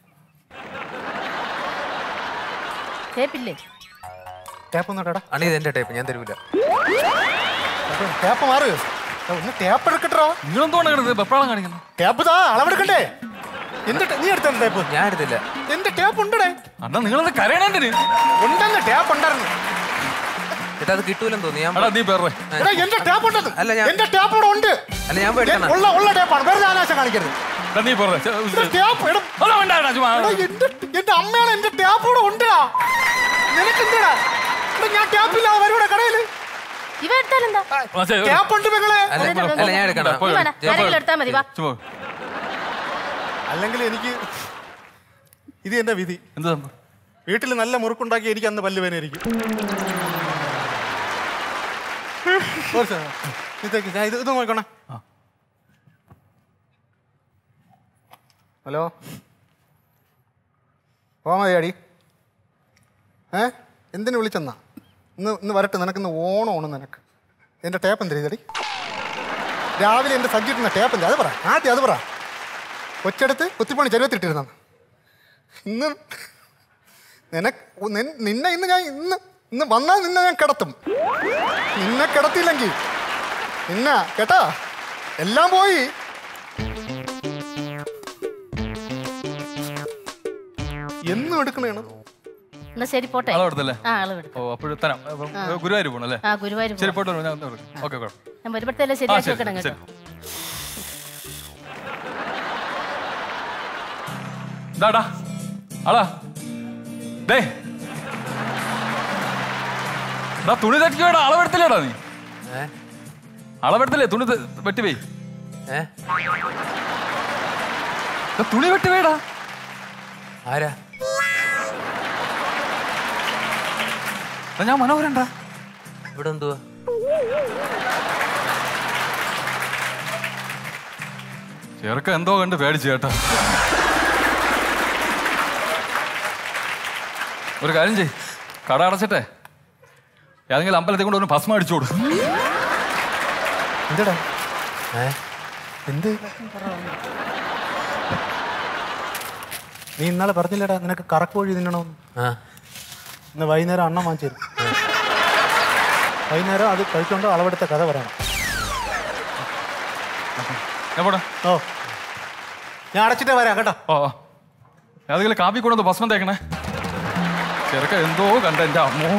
തേപ്പില്ലേ ടേപ്പ് ഒന്നോട്ടാ അണി ഇത് എന്റെ ടൈപ്പ് ഞാൻ തരൂല ടേപ്പ് മാറ് ഒന്ന് ടേപ്പ് എടുക്കട്ടോ നിങ്ങളെന്തോണ്ട് കിടന്നത് വെപ്രാളം കാണിക്കുന്നു ടേപ്പ് താ അളവെടുക്കണ്ടേ എന്റെ ടേ- നീ എടുത്ത ടേപ്പ് ഞാൻ എടുത്തില്ല എന്റെ ടേപ്പ് ഉണ്ടടേ അണ്ണാ നിങ്ങളത് കരയണേന്തിന് ഉണ്ടെന്ന് ടേപ്പ് ഉണ്ടായിരുന്നു ചേട്ടാ അത് കിട്ടൂലെന്ന് തോന്നി ഞാൻ എടാ നീ പേറേ എടാ എന്റെ ടേപ്പ് ഉണ്ടെന്ന് അല്ല ഞാൻ എന്റെ ടേപ്പ് ഇവിടെ ഉണ്ട് അല്ല ഞാൻ പോയി എടുക്കണം. ഉള്ള ഉള്ള ടേപ്പാണ് വെറുതെ ആനാശം കാണിക്കരുത് എടാ നീ പേറേ എടാ, ടേപ്പ് എടാ, എടാ, എന്റെ എന്റെ അമ്മയാണ് എന്റെ ടേപ്പ് ഇവിടെ ഉണ്ടാ നിനക്ക് എന്താടാ എടാ, ഞാൻ ടേപ്പില്ലാതെ വരൂടെ കടയില് ഇവ എടുത്താലെന്താ ടേപ്പ് ഉണ്ട് പെങ്ങളെ അല്ല അല്ല ഞാൻ എടുക്കണം നീ വേണം ആരെങ്കിലും എടുത്താൽ മതി വാ അല്ലെങ്കിൽ എനിക്ക് ഇത് എന്റെ വിധി എന്ത് സംഭവം വീട്ടിൽ നല്ല മുറുക്കുണ്ടാക്കി എനിക്ക് അന്ന് പല്ല് വേനായിരിക്കും ഇതൊക്കെ ഇത് ഇത് നോക്കണേ ഹലോ പോവാ മതിയാടി ഏ എന്തിനു വിളിച്ചെന്നാ ഇന്ന് ഇന്ന് വരട്ടെ നിനക്കിന്ന് ഓണമാണ് നിനക്ക് എൻ്റെ ടേപ്പ് എന്തിനാ ഇതടി രാവിലെ എൻ്റെ സജ്ജിട്ടുന്ന ടേപ്പ് എന്താ അത് പറ ആദ്യം അത് പറ കൊച്ചെടുത്ത് കുത്തിപ്പണി ചരുവത്തിട്ടിരുന്ന ഇന്ന് നിനക്ക് നിൻ- നിന്നെ ഇന്ന് ഞാൻ ഇന്ന് ഇന്ന് വന്നാൽ നിന്നെ ഞാൻ കിടത്തും നിന്നെ കിടത്തിയില്ലെങ്കിൽ നിന്ന കേട്ടാ എല്ലാം പോയി എന്നും എടുക്കണേണ് എന്നാ ശരി പോട്ടെ അളവെടുത്തല്ലേ ആ അളവെടുത്തു ഓ അപ്പോഴും തരാം അപ്പം, ആ. ഗുരുവായൂർ പോകണം അല്ലേ ആ ഗുരുവായൂർ ശരി പോവാം. പോയിട്ട് വരാം. ഞാൻ ഓക്കെ കുഴപ്പം ഞാൻ വരുമ്പോഴത്തേലും ആ, ശരിയാക്കി ശരി, വെക്കണം കേട്ടോ ശരി. ഇതാടാ ആളാ ദേ എടാ തുണി തെറ്റിക്കോടാ അളവെടുത്തില്ലേടാ നീ അളവെടുത്തില്ലേ തുണി തെ- വെട്ടിവേ എടാ, തുണി വെട്ടിവേടാ ആരാ എടാ, ഞാൻ മനോഹരണ്ടാ ഇവിടെ എന്തുവാ ചെറുക്ക എന്തോ കണ്ട് പേടിച്ചു കേട്ടോ ഒരു കാര്യം ചെയ് കട അടച്ചിട്ടെ ഏതെങ്കിലും അമ്പലത്തിൽ കൊണ്ട് ഒന്ന് ഭസ്മം അടിച്ചോട് എന്താടാ എന്ത് നീ ഇന്നലെ പറഞ്ഞില്ലടാ നിനക്ക് കറക്കോഴി തിന്നണമെന്ന് ഇന്ന് വൈകുന്നേരം അണ്ണം വാങ്ങിച്ചു തരും വൈകുന്നേരം അത് കഴിച്ചോണ്ട് അളവെടുത്ത കഥ പറയണം ഓ ഞാൻ അടച്ചിട്ടേ വരാം കേട്ടോ ഓ ഓ. ഏതെങ്കിലും കാപ്പി കൊണ്ടൊന്ന് ഭസ്മം തേക്കണേ ചെറുക്ക എന്തോ കണ്ട എന്റെ അമ്മോ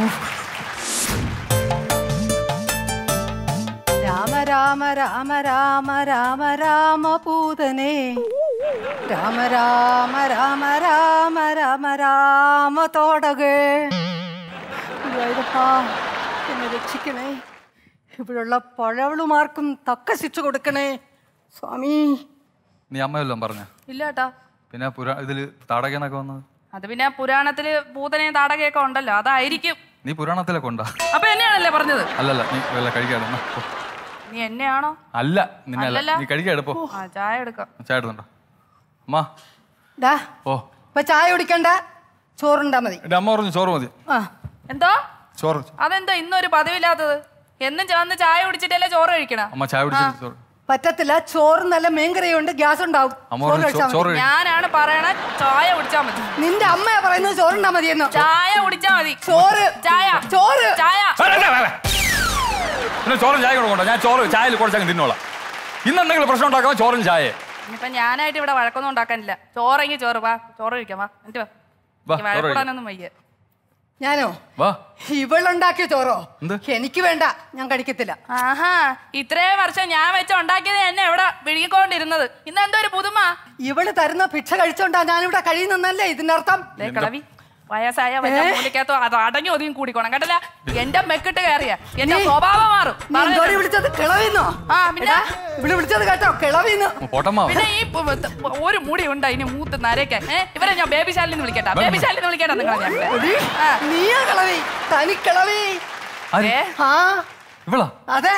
രാമ രാമ രാമ രാമ രാമ രാമ പൂതനെ രാമ രാമ രാമ രാമ രാമ രാമ തോടകേ ഗുരുവായൂരപ്പാ, എന്നെ രക്ഷിക്കണേ ഇവിടുള്ള പഴവളുമാർക്കും തക്ക ശിക്ഷ കൊടുക്കണേ സ്വാമി നീ അമ്മയെല്ലാം പറഞ്ഞ ഇല്ല കേട്ടാ പിന്നെ പുരാ ഇതില് താടകനൊക്കെ വന്നത് അത് പിന്നെ പുരാണത്തില് പൂതനയും താടകയൊക്കെ ഉണ്ടല്ലോ അതായിരിക്കും നീ പുരാണത്തിലെ കൊണ്ടാ അപ്പൊ എന്നെയാണല്ലേ പറഞ്ഞത് അല്ലല്ല നീ വല്ല കഴിക്കാതെ എന്നാ, പോ. നീ എന്നെയാണോ അല്ല നിന്നെ അല്ല അല്ലല്ല. നീ കഴിക്കാതെ പോ ആ ചായ എടുക്കാം ചായ എടുത്തുണ്ടോ അമ്മ ഡാ ഓ ഇപ്പൊ ചായ കുടിക്കണ്ട ചോറുണ്ടാ മതി എന്റെ അമ്മ പറഞ്ഞു ചോറ് മതി ആ എന്തോ ചോറ് അതെന്തോ ഇന്നൊരു പതിവില്ലാത്തത് എന്നും ചേർന്ന് ചായ കുടിച്ചിട്ടല്ലേ ചോറ് കഴിക്കണ അമ്മ ചായ കുടിച്ചിട്ട് ചോറ് പറ്റത്തില്ല ചോറ് നല്ല മീൻകറിയുണ്ട് ഗ്യാസ് ഉണ്ടാവും അമ്മ ചോറ് പറഞ്ഞു, കഴിച്ചാ ചോ- ചോറ് മതി. കഴി- ഞാനാണ് പറയണ ചായ കുടിച്ചാ മതി നിന്റെ അമ്മയാ പറയുന്നത് ചോറുണ്ടാ മതിയെന്നോ ചായ കുടിച്ചാ മതി ചോറ് ചായ ചോറ് ചായ പിന്നെ ചോറും ചായ കൂടെ കൊണ്ടോ ഞാൻ ചോറ് ചായയിൽ കുറച്ചങ്ങ് തിന്നോളാം ഇന്ന് എന്തെങ്കിലും പ്രശ്നം ഉണ്ടാക്കാൻ ചോറും ചായ ഇനിയിപ്പൊ ഞാനായിട്ട് ഇവിടെ വഴക്കൊന്നും ഉണ്ടാക്കാനില്ല ചോറെങ്കിൽ ചോറ് വാ ചോറ് കഴിക്കാം വാ എന്നിട്ട് വാ വാ, എനിക്ക് ചോറ് കഴിക്കാം. വഴക്കൂടാനൊന്നും വയ്യ ഞാനോ വാ ഇവളുണ്ടാക്കിയ ചോറോ എന്ത്? എനിക്ക് വേണ്ട ഞാൻ കഴിക്കത്തില്ല ആഹാ ഇത്രയും വർഷം ഞാൻ വെച്ച് ഉണ്ടാക്കിയത് എന്നെ എവിടെ വിഴുകിക്കൊണ്ടിരുന്നത് ഇന്ന് എന്തോ ഒരു പുതുമ ഇവള് തരുന്ന ഭിക്ഷ കഴിച്ചോണ്ടാ ഞാനിവിടെ കഴിയുന്നല്ലേ ഇതിന്റെ അർത്ഥം ദേ കളവി വയസ്സായ വല്ല മൂലിക്കകത്തോ അത് അടങ്ങി ഒതുങ്ങി കൂടിക്കോണം കേട്ടല്ല എന്റെ മെക്കിട്ട് കയറിയ എന്റെ നീ- സ്വഭാവം മാറും നീ എന്തോടി വിളിച്ചത് കിളവിന്നോ ആ പിന്നെ ഇവിടെ വിളിച്ചത് കേട്ടോ കിളവിന്ന് പോട്ടമ്മ പിന്നെ ഈ പ് പ് പ് ഒരു മുടി ഉണ്ട് അതിന് മൂത്ത് നരയ്ക്കാൻ ഏ ഇവരെ ഞാൻ ബേബി ശാലിൽ നിന്ന് വിളിക്കട്ടാ ബേബി ശാലിൽ നിന്ന് വിളിക്കട്ടാ നിങ്ങളെ ഞാൻ എടി, നീയാ കിളവി തനി കിളവി ആര്? ആ ഇവളാ അതെ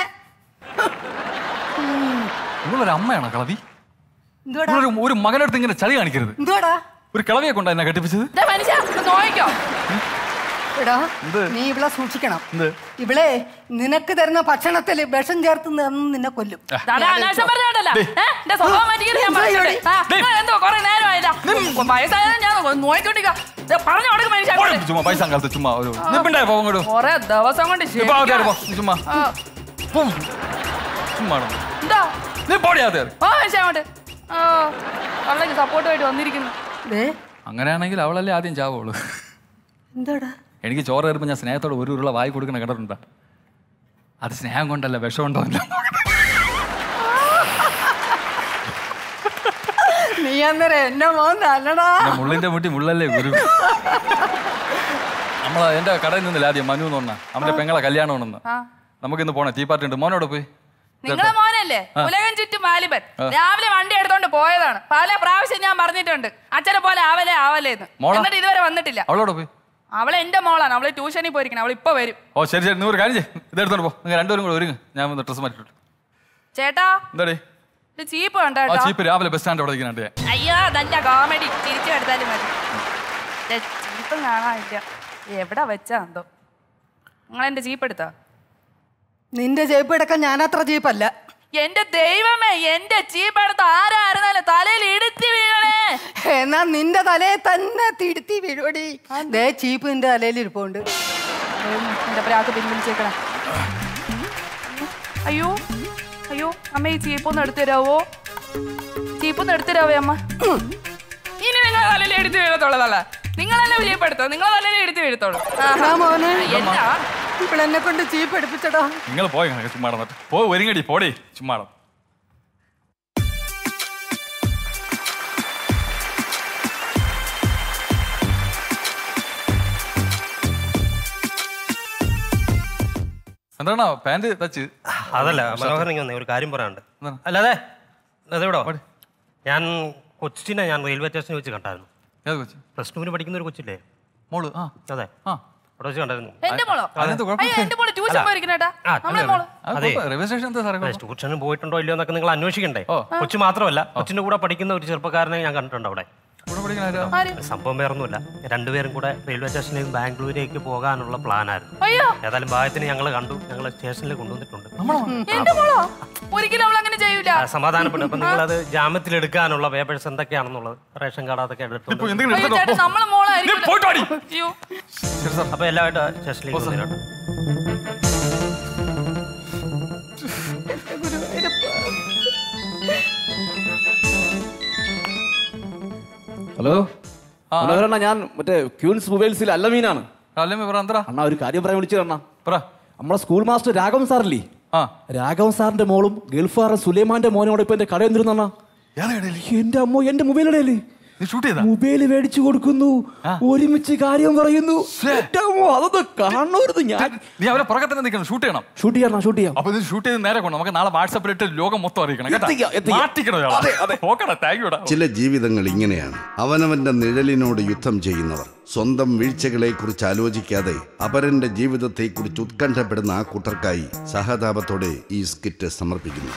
ഇവളൊരു അമ്മയാണോ കളവി എന്തുവാടാ ഇവളൊരു ഒരു മകനടുത്ത് ഇങ്ങനെ ചളി കാണിക്കരുത് എന്തുവാടാ ഒരു കിളവിയെ കൊണ്ടാ എന്നെ കെട്ടിപ്പിച്ചത് ദേ മനുഷ്യ ഒന്ന് നോക്കിക്കോ എടാ എന്ത്? നീ ഇവളെ സൂക്ഷിക്കണം എന്ത് ഇവളെ നിനക്ക് തരുന്ന ഭക്ഷണത്തിൽ വിഷം ചേർത്ത് നിന്ന് നിന്നെ കൊല്ലും ദാടാ, അനാവശ്യം പറഞ്ഞോണ്ടല്ലോ. ഏ? എന്റെ സ്വഭാവം മാറ്റിക്കരുത് ഞാൻ പറഞ്ഞിട്ട്. ആ, നിങ്ങൾ എന്തോ കുറെ നേരമായതാ വയസ്സായ ഞാൻ നോയിക്കൊണ്ടിരിക്കുക പറഞ്ഞു കൊടുക്കും മനുഷ്യ പോടെ, ചുമ്മാ പൈസ കാലത്ത് ചുമ്മാ ഒരു നിപ്പിണ്ടേ പോ അങ്ങോട്ട് കൊറേ ദിവസം കൊണ്ട് ഇപ്പൊ ആൾക്കാര് പോ ശരിക്കും. ചുമ്മാ ആ, പോം. ചുമ്മാ നടന്നു. എന്താ നീ പോടി ആദ്യം ഓ മനുഷ്യ അങ്ങോട്ട് ആ അവളേക്ക് സപ്പോർട്ടുമായിട്ട് വന്നിരിക്കുന്നു അങ്ങനെയാണെങ്കിൽ അവളല്ലേ ആദ്യം ചാവുള്ളൂ എന്താടാ എനിക്ക് ചോറ് കയറുമ്പോൾ ഞാൻ സ്നേഹത്തോടെ ഒരു ഉരുള വായി കൊടുക്കണ കണ്ടിട്ടുണ്ടോ അത് സ്നേഹം കൊണ്ടല്ല വിഷമുണ്ടോ അല്ല നീ അന്നേരം എന്നെ മോൻ നല്ലടാ പിന്നെ മുള്ളിന്റെ മുട്ടി മുള്ളല്ലേ ഗുരു നമ്മളെ എന്റെ കടയിൽ നിന്നില്ല ആദ്യം മനു എന്ന് പറഞ്ഞ അവന്റെ പെങ്ങളെ കല്യാണം ഉണ്ടെന്ന് ആ. നമുക്കിന്ന് പോണേ തീ പാർട്ടി ഉണ്ട് മോനോട് പോയി നിങ്ങളെ മോനല്ലേ ആ. ഉലകം ചുറ്റും വാലിബൻ ആ. രാവിലെ വണ്ടി എടുത്തോണ്ട് പോയതാണ് പല പ്രാവശ്യം ഞാൻ പറഞ്ഞിട്ടുണ്ട് അച്ഛനെ പോലെ ആവലേ ആവലേന്ന് മോളാ? എന്നിട്ട് ഇതുവരെ വന്നിട്ടില്ല അവളോട് പോയി അവളെ എന്റെ മോളാണ് അവള് ട്യൂഷനിൽ പോയിരിക്കണം അവൾ ഇപ്പൊ വരും ഓ ശരി ശരി നീ ഒരു കാര്യം ചെയ്യ് ഇതെടുത്തോണ്ട് പോ നിങ്ങൾ രണ്ടുപേരും കൂടെ ഒരുങ്ങ് ഞാൻ ഒന്ന് ഡ്രസ്സ് മാറ്റിട്ടു ചേട്ടാ എന്താടേ ഇത് ചീപ്പ് കണ്ട ആ കേട്ടോ ചീപ്പ് രാവിലെ ബസ് സ്റ്റാൻഡ് അവിടെ ഇരിക്കുന്നുണ്ട് ഞാൻ അയ്യോ നല്ല കോമഡി തിരിച്ചു എടുത്താലും മതി ദേ, ചീപ്പും കാണാനില്ല എവിടെ വെച്ചാ എന്തോ നിങ്ങൾ എന്റെ ചീപ്പ് എടുത്താ നിന്റെ ചേപ്പ് എടുക്കാൻ ഞാനത്ര ജീപ്പല്ല എന്റെ ദൈവമേ എന്റെ ചീപ്പ് എടുത്ത ആരായിരുന്നാലും തലയിൽ ഇടുത്തി വീഴണേ എന്നാ നിന്റെ തലയെ തന്നെ തിരുത്തി വീഴുവടി ദേ ചീപ്പ് നിന്റെ തലയിൽ ഇരിപ്പുണ്ട് എന്റെ പ്രാക്ക് പിൻവലിച്ചേക്കണം അയ്യോ അയ്യോ അമ്മ ഈ ചീപ്പൊന്ന് എടുത്തു തരാവോ ചീപ്പൊന്ന് എടുത്തു തരാവോ അമ്മ ഇനി നിങ്ങൾ തലയിൽ എടുത്തു വീഴത്തുള്ളതല്ല നിങ്ങൾ എന്നെ വിജയപ്പെടുത്തോ നിങ്ങൾ തലയിൽ എടുത്തു വീഴത്തോളൂ എടാ മോനെ എന്താ ഇവളെന്നെ കൊണ്ട് ചീപ്പ് എടുപ്പിച്ചടാ നിങ്ങൾ പോയി ചുമ്മാ നടന്നിട്ട് പോ ഒരുങ്ങടി പോടി ചുമ്മാ നടന്ന്. എന്താണ് പാന്റ് തച്ച് അതല്ല മനോഹരൻ ഇങ്ങ് വന്നേ, ഒരു കാര്യം പറയാനുണ്ട് അല്ലാതെ അതെവിടോ ഞാൻ കൊച്ചിനെ ഞാൻ റെയിൽവേ സ്റ്റേഷനിൽ വെച്ച് കണ്ടായിരുന്നു ഏത് കൊച്ചു പ്ലസ് ടുവിന് പഠിക്കുന്ന ഒരു കൊച്ചില്ലേ മോള് ആ അതെ ആ അവിടെ വെച്ച് കണ്ടായിരുന്നു എന്റെ മോളോ അതിനെന്ത് കുഴപ്പം? അയ്യോ എന്റെ മോള് ട്യൂഷൻ അല്ല. പോയിരിക്കണേട്ടാ ആ, നമ്മളെ മോള് അതെ റെയിൽവേ സ്റ്റേഷൻ എന്താ സാറേ കുഴപ്പം? ട്യൂഷന് പോയിട്ടുണ്ടോ ഇല്ലയോ എന്നൊക്കെ നിങ്ങൾ അന്വേഷിക്കണ്ടേ കൊച്ചു മാത്രമല്ല കൊച്ചിന്റെ കൂടെ പഠിക്കുന്ന ഒരു ചെറുപ്പക്കാരനെ ഞാൻ കണ്ടിട്ടുണ്ട് അവിടെ കൂടെ പഠിക്കുന്ന ആരാ? ആര്? സംഭവം വേറൊന്നുമില്ല രണ്ടുപേരും കൂടെ റെയിൽവേ സ്റ്റേഷനിൽ നിന്ന് ബാംഗ്ലൂരേക്ക് പോകാനുള്ള പ്ലാനായിരുന്നു അയ്യോ ഏതായാലും ഭാഗത്തിന് ഞങ്ങൾ കണ്ടു ഞങ്ങൾ സ്റ്റേഷനിൽ കൊണ്ടുവന്നിട്ടുണ്ട് എന്റെ മോളോ ഒരിക്കലും അവൾ അങ്ങനെ ചെയ്യൂല ആ, സമാധാനപ്പെട്ടു അപ്പൊ നിങ്ങളത് ജാമ്യത്തിൽ എടുക്കാനുള്ള പേപ്പേഴ്സ് എന്തൊക്കെയാണെന്നുള്ളത് റേഷൻ കാർഡ് അതൊക്കെ എടുത്തിട്ടുണ്ട് അയ്യോ ചേട്ടാ നമ്മളെ മോളായിരിക്കും അയ്യോ അപ്പൊ എല്ലാമായിട്ട് സ്റ്റേഷനിലേക്ക് വന്നിട്ടുണ്ട് ഹലോ മനോഹരണ്ണ ഞാൻ മറ്റേ ക്യൂൻസ് മൊബൈൽസിൽ അല്ലമീനാണ് അണ്ണാ ഒരു കാര്യം പറയാൻ വിളിച്ചു അണ്ണാ നമ്മളെ സ്കൂൾ മാസ്റ്റർ രാഘവൻ സാറല്ലേ രാഘവൻ സാറിന്റെ മോളും ഗൾഫാറൻ സുലൈമാന്റെ മോനോട് ഇപ്പൊ എന്റെ കട എന്തിരുന്നാ എന്റെ അമ്മ എന്റെ മൊബൈൽ ഇടയില് മൊബൈൽ മേടിച്ചു കൊടുക്കുന്നു ഒരുമിച്ച് കാര്യം പറയുന്നു എന്റെ അമ്മോ, അതൊന്ന് കാണണമായിരുന്നു ഞാൻ നീ അവരെ പുറകെ തന്നെ നിൽക്കണം ഷൂട്ട് ചെയ്യണം ഷൂട്ട് ചെയ്യണം ഷൂട്ട് ചെയ്യാം അപ്പൊ ഇത് ഷൂട്ട് ചെയ്ത് നേരെ കൊണ്ട് നമുക്ക് നാളെ വാട്സാപ്പിൽ ഇട്ട് ലോകം മൊത്തം അറിയിക്കണം കേട്ടോ എത്തിക്കാം, എത്തിക്കാം. മാറ്റിക്കണം ഇയാളെ. നോക്കടാ താങ്ക് യൂടാ ചില ജീവിതങ്ങൾ ഇങ്ങനെയാണ് അവനവന്റെ നിഴലിനോട് യുദ്ധം ചെയ്യുന്നവർ സ്വന്തം വീഴ്ചകളെക്കുറിച്ച് ആലോചിക്കാതെ അപരന്റെ ജീവിതത്തെക്കുറിച്ച് ഉത്കണ്ഠപ്പെടുന്ന ആ കൂട്ടർക്കായി സഹതാപത്തോടെ ഈ സ്കിറ്റ് സമർപ്പിക്കുന്നു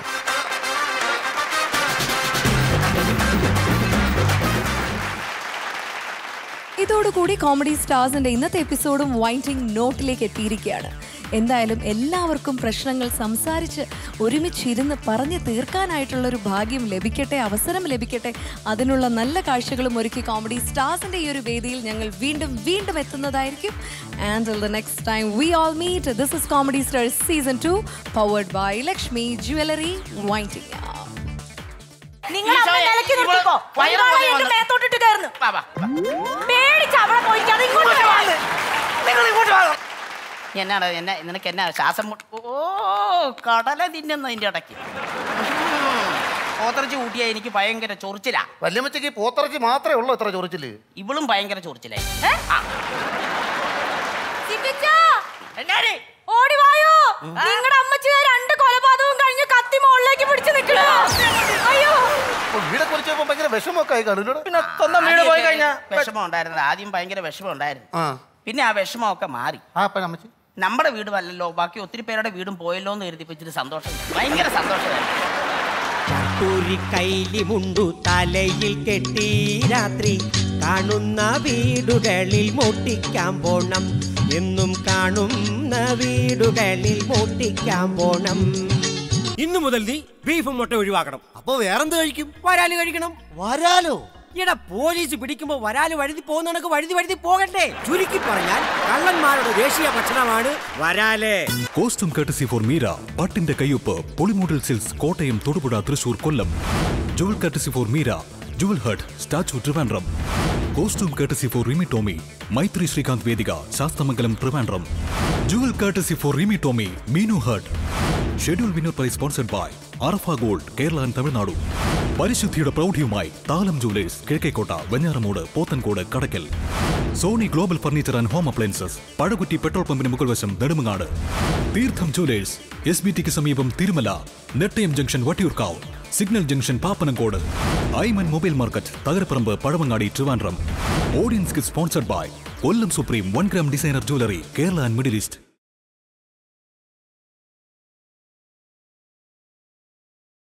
ഇതോടുകൂടി കോമഡി സ്റ്റാർസിന്റെ ഇന്നത്തെ എപ്പിസോഡും വൈൻഡിങ് നോട്ടിലേക്ക് എത്തിയിരിക്കുകയാണ് എന്തായാലും എല്ലാവർക്കും പ്രശ്നങ്ങൾ സംസാരിച്ച് ഒരുമിച്ചിരുന്ന് പറഞ്ഞു തീർക്കാനായിട്ടുള്ള ഒരു ഭാഗ്യം ലഭിക്കട്ടെ അവസരം ലഭിക്കട്ടെ അതിനുള്ള നല്ല കാഴ്ചകളും ഒരുക്കി കോമഡി സ്റ്റാർസിന്റെ ഈ ഒരു വേദിയിൽ ഞങ്ങൾ വീണ്ടും വീണ്ടും എത്തുന്നതായിരിക്കും and the next time we all meet this is Comedy stars season two powered by Lakshmi jewellery winding നിങ്ങൾ അവിടെ നിലയ്ക്ക് നിർത്തിക്കോ. വയറ് ഒരാളെ പോലെ എന്റെ വന്ന്. മേത്തോട്ടിട്ട് കയറുന്നു. പേടിച്ച് അവിടെ പോയിക്കാതെ ഇങ്ങോട്ട് വരാന്ന്. നിങ്ങൾ ഇങ്ങോട്ട് വാ എന്നാണ് എന്നെ നിനക്ക് എന്നാ ശ്വാസം മുട്ട് ഓ കടല തിന്നുന്നതിന്റെ ഇടയ്ക്ക് പോത്തിറച്ചി കൂട്ടിയാ എനിക്ക് ഭയങ്കര ചൊറിച്ചിലാ വല്യമ്മച്ചക്ക് പോത്തിറച്ചി മാത്രമേ ഉള്ളൂ ഇത്ര ചൊറിച്ചില് ഇവളും ഭയങ്കര ചൊറിച്ചിലായി സിബിച്ചാ, ഓടി വായോ നിങ്ങളുടെ അമ്മച്ചി ദേ രണ്ട് കൊലപാതകവും കഴിഞ്ഞ് കത്തി മുകളിലേക്ക് പിടിച്ച് നിൽക്കണോ അയ്യോ വീടെ കുറിച്ചപ്പോ ഭയങ്കര വിഷമൊക്കെ ആയി കാണൂല്ലോ പിന്നെ സ്വന്തം വീട് പോയി കഴിഞ്ഞാൽ വിഷമം ഉണ്ടായിരുന്നു ആദ്യം ഭയങ്കര വിഷമം ഉണ്ടായിരുന്നു പിന്നെ ആ വിഷമമൊക്കെ മാറി നമ്മുടെ വീട് വല്ലല്ലോ ബാക്കി ഒത്തിരി പേരുടെ വീടും പോയല്ലോ എന്ന് കരുതി ഇച്ചിരി സന്തോഷം ഭയങ്കര സന്തോഷമായിരുന്നു ഒരു കൈലി മുണ്ടു തലയിൽ കെട്ടി രാത്രി കാണുന്ന വീടുകളിൽ മോട്ടിക്കാൻ പോണം എന്നും കാണുന്ന വീടുകളിൽ മോട്ടിക്കാൻ പോണം ഇന്നു മുതൽ നീ ബീഫും മുട്ട ഒഴിവാക്കണം അപ്പൊ വേറെന്ത് കഴിക്കും വരാല് കഴിക്കണം വരാലോ എടാ പോലീസ് പിടിക്കുമ്പോ വരാല് വഴുതി പോകുന്ന കണക്ക് വഴുതി വഴുതി പോകണ്ടേ ചുരുക്കി പറഞ്ഞാൽ കള്ളന്മാരുടെ ദേശീയ ഭക്ഷണമാണ് വരാല് കോസ്റ്റ്യൂം കർട്ടസി ഫോർ മീര പട്ടിന്റെ കയ്യൊപ്പ് പൊളിമോഡൽ Silks Kottayam Thodupuzha Thrissur Kollam jewel courtesy for Meera Jewel Hut Statue Trivandrum costume courtesy for Rimi Tomy Maithri Srikanth Vedika Sasthamangalam Trivandrum jewel courtesy for Rimi Tomy Meenu Hut schedule winner prize sponsored by Arafa Gold Kerala and Tamil Nadu പരിശുദ്ധിയുടെ പ്രൗഢിയുമായി Thalam Jewellers Kizhakkekotta Venjaramoodu Pothencode Kadakkal Sony Global furniture and home appliances Pazhakutty petrol പമ്പിന് മുകൾ വശം നെടുമങ്ങാട് തീർത്ഥം jewellers S B ടിക്ക് സമീപം Thirumala Nettayam junction Vattiyoorkavu signal junction Pappanamcode Aiman mobile market Thakarapparambu Pazhavangadi Trivandrum audience sponsored by Kollam Supreme one gram designer jewellery Kerala and Middle east